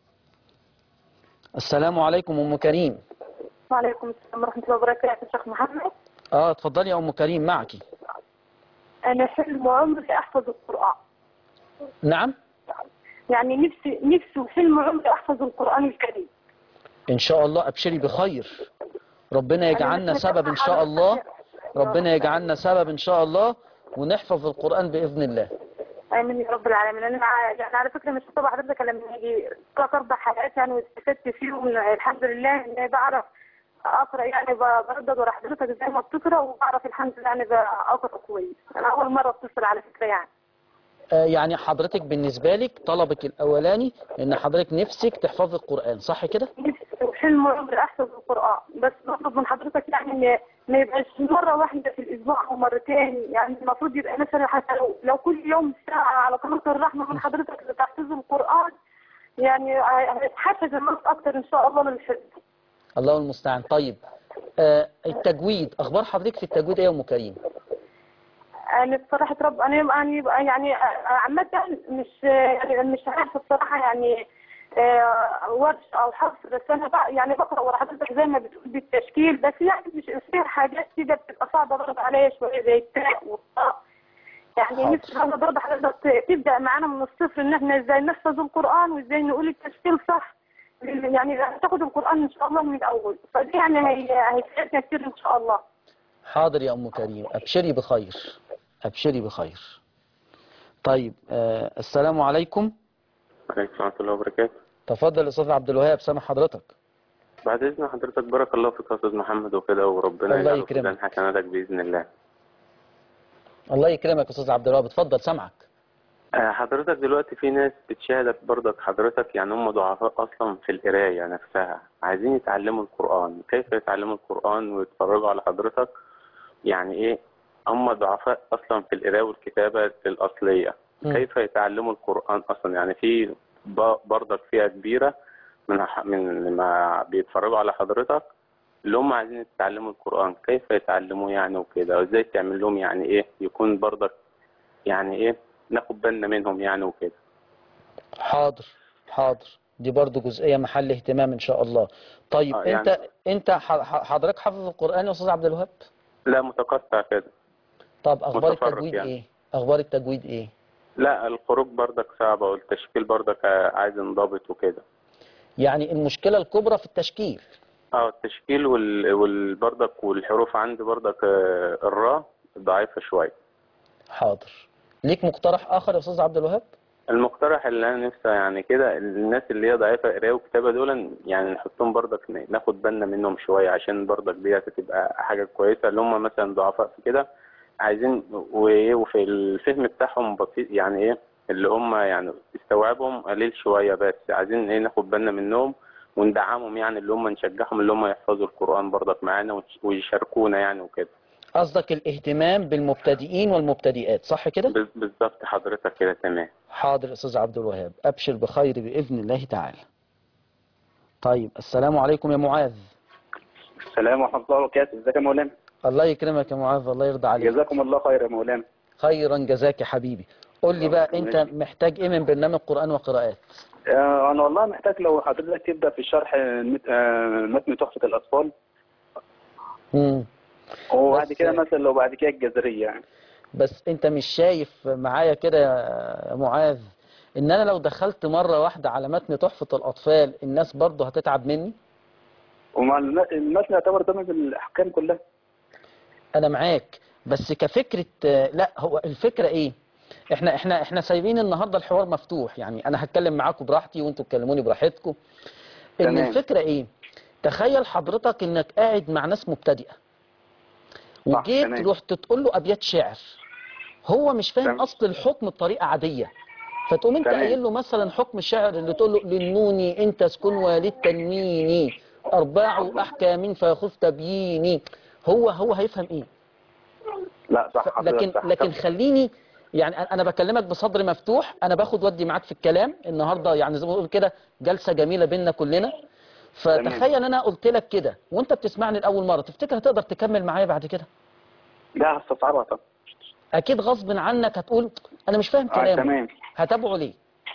S2: السلام عليكم أم كريم
S5: وعليكم السلام ورحمة الله وبركاته شيخ محمد
S2: اه اتفضلي يا أم كريم معك
S5: أنا حلم عمري أحفظ القرآن
S2: نعم
S5: يعني نفسي نفسي وحلم عمري أحفظ القرآن الكريم
S2: إن شاء الله أبشري بخير ربنا يجعلنا سبب إن شاء الله ربنا يجعلنا سبب إن شاء الله ونحفظ القرآن بإذن الله
S5: آمين يا رب العالمين أنا مع- يعني على فكرة مش طبعا حضرتك لما يجي ثلاث أربع حلقات يعني واستفدت فيهم الحمد لله إني بعرف أقرأ يعني ب- بردد ورا حضرتك زي ما بتقرأ وبعرف الحمد لله يعني بقرأ كويس أنا أول مرة أتصل على فكرة يعني
S2: آه يعني حضرتك بالنسبة لك طلبك الأولاني إن حضرتك نفسك تحفظ القرآن صح كده؟
S5: وحلم عمري احفظ القران بس بطلب من حضرتك يعني ان ما يبقاش مره واحده في الاسبوع او مرتين يعني المفروض يبقى مثلا حتى لو, لو كل يوم ساعه على قناه الرحمه من حضرتك لتحفيظ القران يعني هيتحفز الناس اكتر ان شاء الله للحفظ
S2: الله المستعان طيب آه التجويد أخبار حضرتك في التجويد إيه يا أم كريم؟
S5: انا بصراحه رب انا يعني يعني عامه مش يعني مش عارفه بصراحه يعني آه، ورش او حفظ بس انا بقى يعني بقرا ورا حضرتك زي ما بتقول بالتشكيل بس يعني مش فيها حاجات كده بتبقى صعبه برضه عليا شويه زي التاء والطاء يعني
S2: حاضر.
S5: نفسي برضه برضه حضرتك تبدا معانا من الصفر ان احنا ازاي نحفظ القران وازاي نقول التشكيل صح يعني تاخد القران ان شاء الله من الاول فدي يعني هي هيساعدنا كتير ان شاء الله
S2: حاضر يا أم كريم أبشري بخير أبشري بخير طيب آه السلام عليكم
S12: عليكم ورحمة الله وبركاته
S2: تفضل أستاذ عبد الوهاب سامع حضرتك
S12: بعد إذن حضرتك بارك الله فيك يا أستاذ محمد وكده وربنا
S2: الله
S12: يجعله في
S2: يكرمك.
S12: ميزان حسناتك بإذن الله
S2: الله يكرمك يا أستاذ عبد الوهاب اتفضل سامعك
S12: آه، حضرتك دلوقتي في ناس بتشاهدك برضك حضرتك يعني هم ضعفاء أصلا في القراية نفسها عايزين يتعلموا القرآن كيف يتعلموا القرآن ويتفرجوا على حضرتك يعني إيه هم ضعفاء أصلا في القراية والكتابة الأصلية
S2: مم.
S12: كيف يتعلموا القرآن أصلا يعني في ب- برضك فئة كبيرة من ح- من لما بيتفرجوا على حضرتك اللي هم عايزين يتعلموا القرآن كيف يتعلموه يعني وكده وازاي تعمل لهم يعني ايه يكون برضك يعني ايه ناخد بالنا منهم يعني وكده
S2: حاضر حاضر دي برضو جزئية محل اهتمام ان شاء الله طيب
S12: آه،
S2: انت
S12: يعني-
S2: انت ح- ح- حضرتك حافظ القرآن يا استاذ عبد الوهاب
S12: لا متقطع كده
S2: طب اخبار
S12: متفرق
S2: التجويد
S12: يعني.
S2: ايه اخبار التجويد ايه
S12: لا الخروج برضك صعبة والتشكيل برضك عايز انضبط وكده
S2: يعني المشكلة الكبرى في التشكيل
S12: اه التشكيل وال... والبردك والحروف عندي بردك آه، الراء ضعيفة شوية
S2: حاضر ليك مقترح اخر يا استاذ عبد الوهاب
S12: المقترح اللي انا نفسي يعني كده الناس اللي هي ضعيفة قراية وكتابة دول يعني نحطهم بردك ن- ناخد بالنا منهم شوية عشان بردك ديت تبقى حاجة كويسة اللي هم مثلا ضعفاء في كده عايزين وإيه وفي الفهم بتاعهم بسيط يعني ايه اللي هم يعني استوعابهم قليل شوية بس عايزين ايه ناخد بالنا منهم وندعمهم يعني اللي هم نشجعهم اللي هم يحفظوا القرآن برضك معانا ويش- ويشاركونا يعني وكده
S2: قصدك الاهتمام بالمبتدئين والمبتدئات صح كده
S12: بال- بالظبط حضرتك كده تمام
S2: حاضر يا استاذ عبد الوهاب ابشر بخير باذن الله تعالى طيب السلام عليكم يا معاذ
S13: السلام ورحمة الله وبركاته ازيك يا مولانا
S2: الله يكرمك يا معاذ الله يرضى عليك
S13: جزاكم الله خير يا مولانا
S2: خيرا جزاك يا حبيبي قول لي بقى انت محتاج ايه من برنامج قرآن وقراءات
S13: آه، انا والله محتاج لو حضرتك تبدا في شرح مت- آه، متن تحفة الاطفال
S2: مم.
S13: وبعد
S2: بس-
S13: كده مثلا لو بعد كده الجزرية يعني
S2: بس انت مش شايف معايا كده يا معاذ ان انا لو دخلت مرة واحدة على متن تحفة الاطفال الناس برضه هتتعب مني
S13: ومع الم- المتن يعتبر ضمن الاحكام كلها
S2: انا معاك بس كفكرة آه، لا هو الفكرة ايه احنا احنا احنا سايبين النهارده الحوار مفتوح يعني انا هتكلم معاكم براحتي وانتوا تكلموني براحتكم ان
S13: تمام.
S2: الفكرة ايه تخيل حضرتك انك قاعد مع ناس مبتدئة وجيت
S13: تمام.
S2: رحت تقول له ابيات شعر هو مش فاهم
S13: تمام.
S2: اصل الحكم بطريقة عادية فتقوم انت
S13: تمام.
S2: قايل له مثلا حكم الشعر اللي تقول له للنوني انت تسكن وللتنويني اربع احكام فيخذ تبييني هو هو هيفهم ايه
S13: لا صح
S2: ف-
S13: حضرتك
S2: لكن
S13: صح.
S2: لكن خليني يعني أنا- انا بكلمك بصدر مفتوح انا باخد ودي معاك في الكلام النهارده يعني زي ما بقول كده جلسه جميله بينا كلنا فتخيل انا قلت لك كده وانت بتسمعني لاول مره تفتكر هتقدر تكمل معايا بعد كده
S13: لا هستصعبها طبعا
S2: اكيد غصب عنك هتقول انا مش فاهم
S13: آه
S2: كلامه
S13: تمام
S2: هتابعه ليه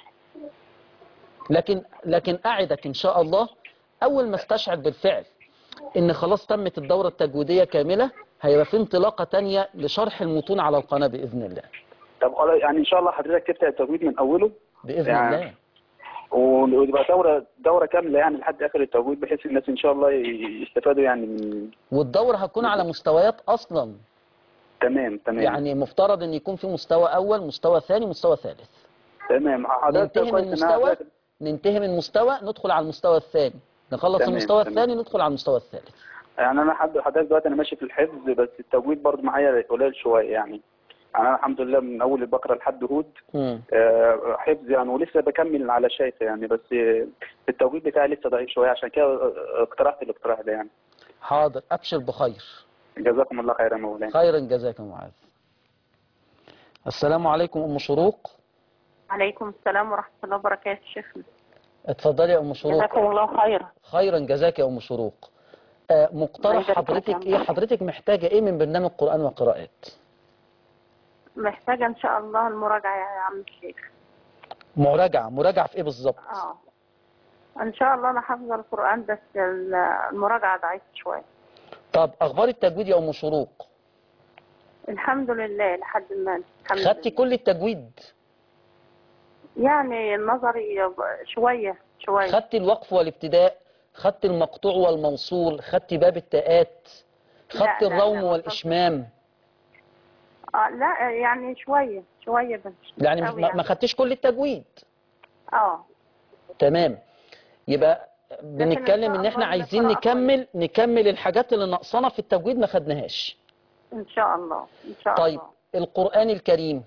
S2: لكن لكن اعدك ان شاء الله اول ما استشعر بالفعل ان خلاص تمت الدوره التجويديه كامله هيبقى في انطلاقه تانية لشرح المتون على القناه باذن الله
S13: طب خلاص، يعني ان شاء الله حضرتك تبدا التجويد من اوله
S2: باذن
S13: يعني
S2: الله
S13: و- وتبقى دوره دوره كامله يعني لحد اخر التجويد بحيث الناس ان شاء الله ي- يستفادوا يعني من
S2: والدوره هتكون على مستويات اصلا
S13: تمام تمام
S2: يعني مفترض ان يكون في مستوى اول مستوى ثاني مستوى ثالث
S13: تمام حضرتك
S2: ننتهي
S13: كويس
S2: من
S13: إنها
S2: مستوى
S13: حضرتك-
S2: ننتهي من مستوى ندخل على المستوى الثاني نخلص
S13: تمام،
S2: المستوى
S13: تمام.
S2: الثاني ندخل على المستوى الثالث
S13: يعني انا حد حضرتك دلوقتي انا ماشي في الحفظ بس التجويد برضه معايا قليل شويه يعني يعني انا الحمد لله من اول البقره لحد هود
S2: مم.
S13: آه، حفظ يعني ولسه بكمل على شيخ يعني بس آه، التوجيه بتاعي لسه ضعيف شويه عشان كده آه، اقترحت الاقتراح ده يعني
S2: حاضر ابشر بخير
S13: جزاكم الله خيرا يا مولانا
S2: خيرا جزاك يا معاذ السلام عليكم ام شروق
S14: عليكم السلام ورحمة الله وبركاته شيخنا
S2: اتفضلي يا ام شروق
S14: جزاكم الله خيرا
S2: خيرا جزاك يا ام شروق آه،
S14: الله
S2: مقترح
S14: يبارك فيك
S2: حضرتك
S14: يا
S2: ايه
S14: عم.
S2: حضرتك محتاجه ايه من برنامج قران وقراءات
S14: محتاجة إن شاء الله المراجعة يا عم الشيخ
S2: مراجعه مراجعه في ايه بالظبط
S14: اه إن شاء الله أنا حافظة القرآن بس ال- المراجعة ضعيفة شوية
S2: طب اخبار التجويد يا ام شروق
S14: الحمد لله لحد ما الحمد
S2: خدتي كل التجويد
S14: لله يعني النظري شوية شوية
S2: خدتي الوقف والابتداء خدتي المقطوع والموصول خدتي باب التاءات
S14: لا،
S2: خدتي
S14: لا،
S2: الروم
S14: لا،
S2: والاشمام
S14: آه لا يعني شوية شوية بس
S2: يعني
S14: أوي
S2: ما ما خدتيش كل التجويد
S14: اه
S2: تمام يبقى
S14: إن
S2: بنتكلم
S14: شاء
S2: ان احنا
S14: الله
S2: عايزين
S14: نقرأ
S2: نكمل نكمل الحاجات اللي ناقصانا في التجويد ما خدناهاش
S14: إن شاء الله إن شاء
S2: طيب
S14: الله
S2: القرآن الكريم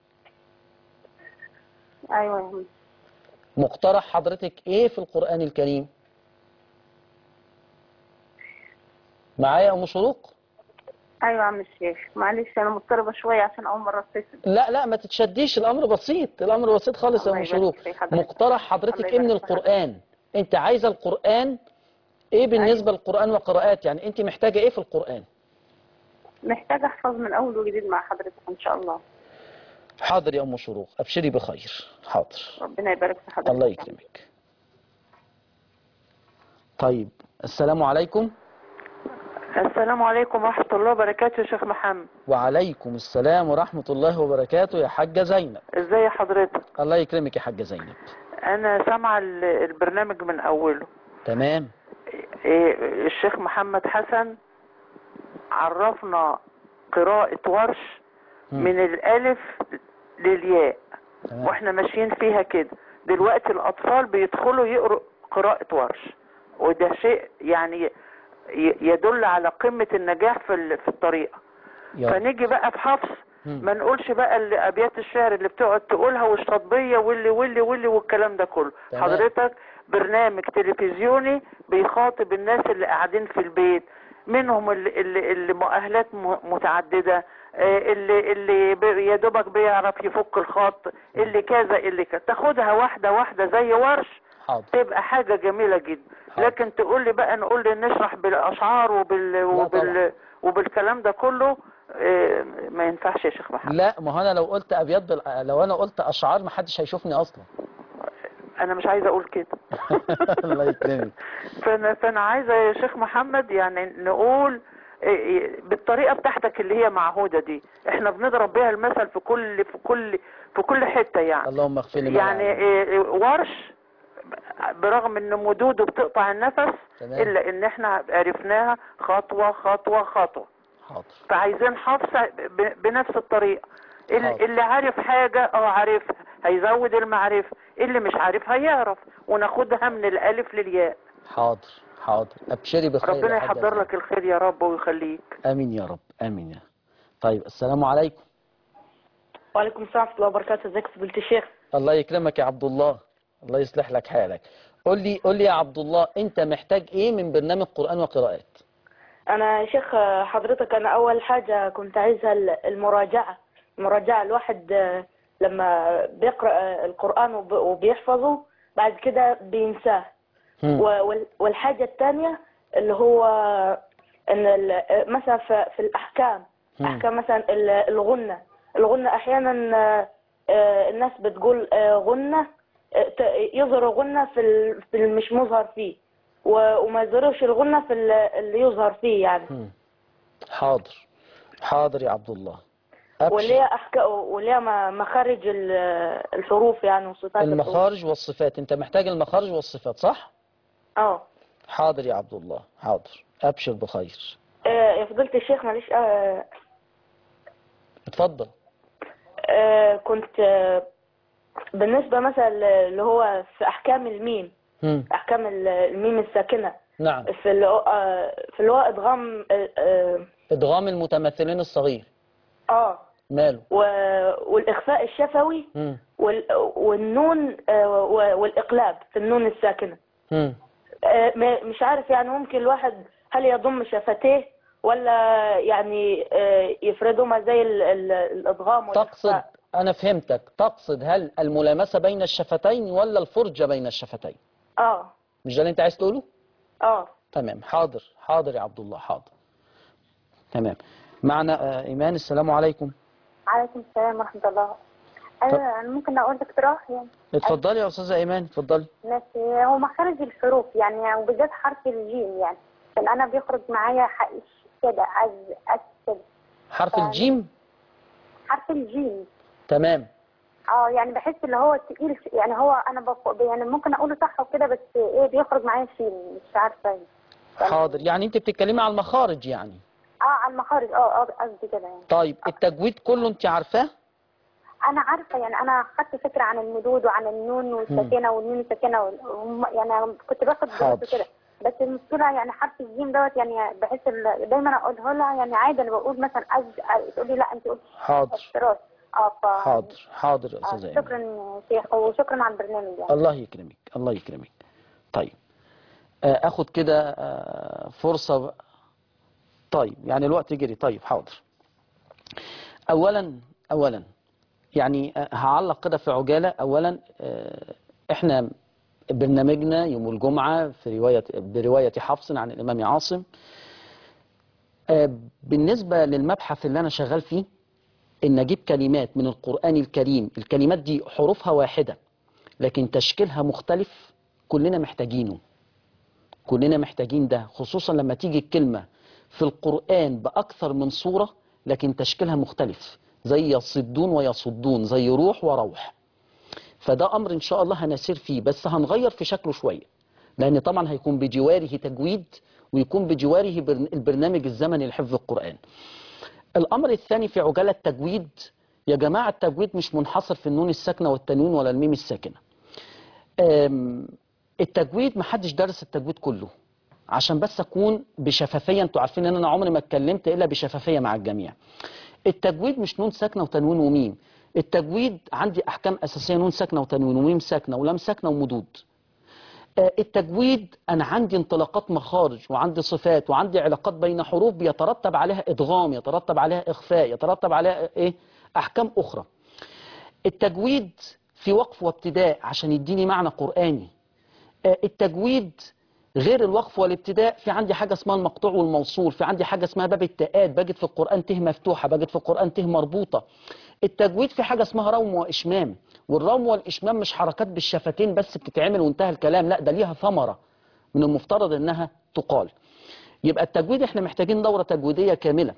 S14: أيوة يا عم
S2: مقترح حضرتك ايه في القرآن الكريم معايا يا ام شروق
S14: أيوة يا عم الشيخ معلش أنا مضطربة شوية عشان أول مرة أتصل
S2: لا لا ما تتشديش الامر بسيط الامر بسيط خالص يا
S14: الله
S2: ام
S14: يبارك
S2: شروق
S14: في حضرتك.
S2: مقترح حضرتك
S14: الله
S2: ايه من
S14: يبارك في
S2: القرآن انت عايزه القران ايه بالنسبه للقران وقراءات يعني انت محتاجه ايه في القران
S14: محتاجة أحفظ من أول وجديد مع حضرتك إن شاء الله
S2: حاضر يا ام شروق ابشري بخير حاضر
S14: ربنا يبارك في حضرتك
S2: الله يكرمك طيب السلام عليكم
S15: السلام عليكم ورحمة الله وبركاته يا شيخ محمد
S2: وعليكم السلام ورحمة الله وبركاته يا حاجة زينب
S15: ازاي حضرتك
S2: الله يكرمك يا حاجة زينب
S15: انا سامعة ال- البرنامج من اوله
S2: تمام
S15: إيه، الشيخ محمد حسن عرفنا قراءة ورش من الالف للياء واحنا ماشيين فيها كده دلوقتي الاطفال بيدخلوا يقروا قراءة ورش وده شيء يعني ي- يدل على قمة النجاح في ال- في الطريقة
S2: يا
S15: فنيجي بقى في حفص ما نقولش بقى اللي ابيات الشعر اللي بتقعد تقولها والشطبيه واللي واللي واللي والكلام ده كله
S2: تمام.
S15: حضرتك برنامج تلفزيوني بيخاطب الناس اللي قاعدين في البيت منهم اللي, اللي, اللي مؤهلات م- متعدده آه، اللي اللي بي- يا دوبك بيعرف يفك الخط اللي كذا اللي كذا تاخدها واحده واحده زي ورش
S2: حاضر.
S15: تبقى حاجه جميله جدا لكن تقول لي بقى نقول لي نشرح بالاشعار وبال وبال وبالكلام ده كله آه، ما ينفعش يا شيخ محمد
S2: لا ما هو انا لو قلت ابيات بال... لو انا قلت اشعار ما حدش هيشوفني اصلا
S15: انا مش عايزه اقول كده
S2: الله يكرمك
S15: فانا فانا عايزه يا شيخ محمد يعني نقول إيه إيه بالطريقه بتاعتك اللي هي معهوده دي احنا بنضرب بيها المثل في كل في كل في كل حته يعني
S2: اللهم اغفر لي ما
S15: يعني
S2: يعلم.
S15: إيه إيه ورش برغم ان مدوده بتقطع النفس
S2: تمام.
S15: الا ان احنا عرفناها خطوه خطوه خطوه
S2: حاضر
S15: فعايزين حفصة ب- بنفس الطريقة ال-
S2: حاضر.
S15: اللي عارف حاجة اه عارفها هيزود المعرفة اللي مش عارف هيعرف وناخدها من الألف للياء
S2: حاضر حاضر ابشري بخير
S15: ربنا
S2: يا حاجة
S15: يحضر
S2: زينب.
S15: لك الخير يا رب ويخليك
S2: امين يا رب امين يا طيب السلام عليكم
S16: وعليكم السلام ورحمة الله وبركاته ازيك يا فضيلة الشيخ
S2: الله يكرمك يا عبد الله الله يصلح لك حالك قول لي قول لي يا عبد الله انت محتاج ايه من برنامج قرآن وقراءات
S16: أنا يا شيخ حضرتك أنا أول حاجة كنت عايزها ال- المراجعة المراجعة الواحد آه، لما بيقرأ آه، القرآن وب- وبيحفظه بعد كده بينساه
S2: مم.
S16: و- وال- والحاجة الثانية اللي هو إن ال- مثلا في في الأحكام
S2: مم.
S16: أحكام مثلا ال- الغنة الغنة أحيانا آه، آه، الناس بتقول آه، غنة آه، ت- يظهر غنة في ال- في المش مظهر فيه و- وما يظهرش الغنة في ال- اللي يظهر فيه يعني
S2: مم. حاضر حاضر يا عبد الله
S16: وليه أحكا وليه م- مخارج ال- الحروف يعني وصفات الحروف
S2: المخارج والصفات انت محتاج المخارج والصفات صح
S16: اه
S2: حاضر يا عبد الله حاضر ابشر بخير
S16: آه، يا فضيلة الشيخ معلش آه،
S2: اتفضل
S16: آه، كنت آه، بالنسبة مثلا اللي هو في أحكام الميم
S2: مم.
S16: أحكام ال- الميم الساكنة
S2: نعم
S16: في اللي هو آه، في اللي هو إدغام آه، آه،
S2: ادغام المتمثلين الصغير
S16: اه
S2: ماله
S16: و- والإخفاء الشفوي
S2: مم.
S16: وال- والنون آه، و- والإقلاب في النون الساكنة
S2: مم.
S16: آه، ما- مش عارف يعني ممكن الواحد هل يضم شفتيه ولا يعني آه، يفردهما زي ال- ال- الإدغام
S2: تقصد
S16: والإخفاء
S2: انا فهمتك تقصد هل الملامسة بين الشفتين ولا الفرجة بين الشفتين
S16: اه
S2: مش ده اللي انت عايز تقوله
S16: اه
S2: تمام حاضر حاضر يا عبد الله حاضر تمام معنا آه، ايمان السلام عليكم
S10: عليكم السلام ورحمة الله أيوة أنا ممكن أقول اقتراح يعني
S2: اتفضلي يا استاذه ايمان اتفضلي
S10: ماشي هو مخارج الحروف يعني وبالذات حرف الجيم يعني عشان أنا بيخرج معايا ح- كده أز أز كده
S2: حرف
S10: ف-
S2: الجيم
S10: حرف الجيم
S2: تمام
S10: اه يعني بحس اللي هو تقيل ش- يعني هو أنا بق... يعني ممكن أقوله صح وكده بس إيه بيخرج معايا شين مش عارفة يعني.
S2: حاضر يعني انت بتتكلمي على المخارج يعني
S10: اه على المخارج اه اه قصدي كده يعني
S2: طيب التجويد كله انت عارفاه
S10: انا عارفه يعني انا خدت فكره عن المدود وعن النون والسكينه والنون السكينه وال... وهم- يعني أنا كنت باخد
S2: حاضر.
S10: دروس كده بس المشكله يعني حرف الجيم دوت يعني بحس ال- دايما اقوله لها يعني عادي انا بقول مثلا أز تقول لي لا انت قلت
S2: حاضر
S10: افتراس اه ف
S2: حاضر حاضر يا
S10: آه
S2: استاذه ايمان
S10: شكرا يا شيخ وشكرا على البرنامج يعني
S2: الله يكرمك الله يكرمك طيب آه، اخد كده آه، فرصة بقى. طيب يعني الوقت جري طيب حاضر اولا اولا يعني آه، هعلق كده في عجالة اولا آه، احنا برنامجنا يوم الجمعة في رواية برواية حفص عن الإمام عاصم آه، بالنسبة للمبحث اللي أنا شغال فيه إن أجيب كلمات من القرآن الكريم الكلمات دي حروفها واحدة لكن تشكيلها مختلف كلنا محتاجينه كلنا محتاجين ده خصوصا لما تيجي الكلمة في القرآن بأكثر من صورة لكن تشكيلها مختلف زي يصدون ويصدون زي روح وروح فده أمر إن شاء الله هنسير فيه بس هنغير في شكله شوية لأن طبعا هيكون بجواره تجويد ويكون بجواره برن- البرنامج الزمني لحفظ القرآن الأمر الثاني في عجالة التجويد يا جماعة التجويد مش منحصر في النون الساكنة والتنوين ولا الميم الساكنة أم، التجويد محدش درس التجويد كله عشان بس اكون بشفافيه انتوا عارفين ان انا عمري ما اتكلمت الا بشفافيه مع الجميع التجويد مش نون ساكنه وتنوين وميم التجويد عندي احكام اساسيه نون ساكنه وتنوين وميم ساكنه ولام ساكنه ومدود آه، التجويد انا عندي انطلاقات مخارج وعندي صفات وعندي علاقات بين حروف بيترتب عليها ادغام يترتب عليها اخفاء يترتب عليها ايه احكام اخرى التجويد في وقف وابتداء عشان يديني معنى قرآني آه، التجويد غير الوقف والابتداء في عندي حاجة اسمها المقطوع والموصول في عندي حاجة اسمها باب التاءات بجد في القرآن ته مفتوحة بجد في القرآن ته مربوطة التجويد في حاجة اسمها روم وإشمام والروم والإشمام مش حركات بالشفتين بس بتتعمل وانتهى الكلام لا ده ليها ثمرة من المفترض انها تقال يبقى التجويد احنا محتاجين دورة تجويدية كاملة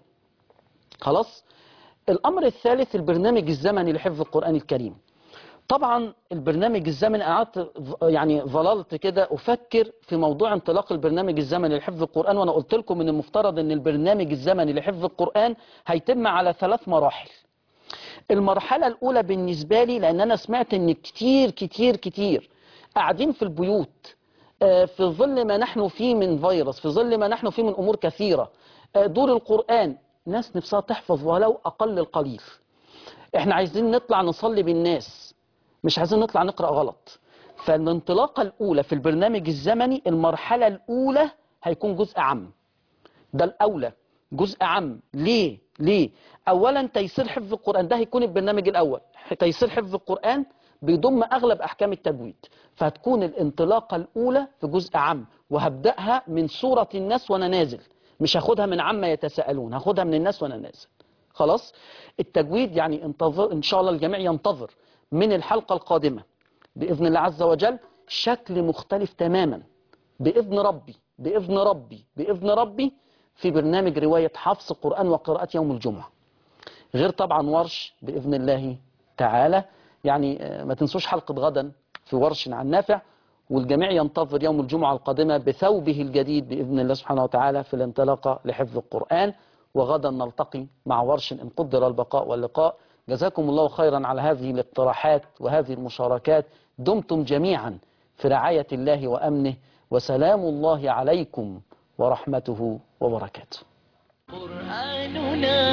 S2: خلاص الأمر الثالث البرنامج الزمني لحفظ القرآن الكريم طبعا البرنامج الزمني قعدت يعني ظللت كده افكر في موضوع انطلاق البرنامج الزمني لحفظ القرآن وانا قلت لكم من المفترض ان البرنامج الزمني لحفظ القرآن هيتم على ثلاث مراحل المرحلة الاولى بالنسبة لي لان انا سمعت ان كتير كتير كتير قاعدين في البيوت آه، في ظل ما نحن فيه من فيروس في ظل ما نحن فيه من امور كثيرة آه، دور القرآن ناس نفسها تحفظ ولو اقل القليل احنا عايزين نطلع نصلي بالناس مش عايزين نطلع نقرأ غلط فالانطلاقة الأولى في البرنامج الزمني المرحلة الأولى هيكون جزء عام ده الأولى جزء عام ليه ليه أولا تيسير حفظ القرآن ده هيكون البرنامج الأول تيسير حفظ القرآن بيضم أغلب أحكام التجويد فهتكون الانطلاقة الأولى في جزء عام وهبدأها من سورة الناس وأنا نازل مش هاخدها من عما يتساءلون هاخدها من الناس وأنا نازل خلاص التجويد يعني انتظر إن شاء الله الجميع ينتظر من الحلقة القادمة بإذن الله عز وجل شكل مختلف تماما بإذن ربي بإذن ربي بإذن ربي في برنامج رواية حفص القرآن وقراءة يوم الجمعة غير طبعا ورش بإذن الله تعالى يعني آه، ما تنسوش حلقة غدا في ورش عن نافع والجميع ينتظر يوم الجمعة القادمة بثوبه الجديد بإذن الله سبحانه وتعالى في الانطلاقة لحفظ القرآن وغدا نلتقي مع ورش إن قدر البقاء واللقاء جزاكم الله خيرا على هذه الاقتراحات وهذه المشاركات دمتم جميعا في رعاية الله وأمنه وسلام الله عليكم ورحمته وبركاته
S1: قرآننا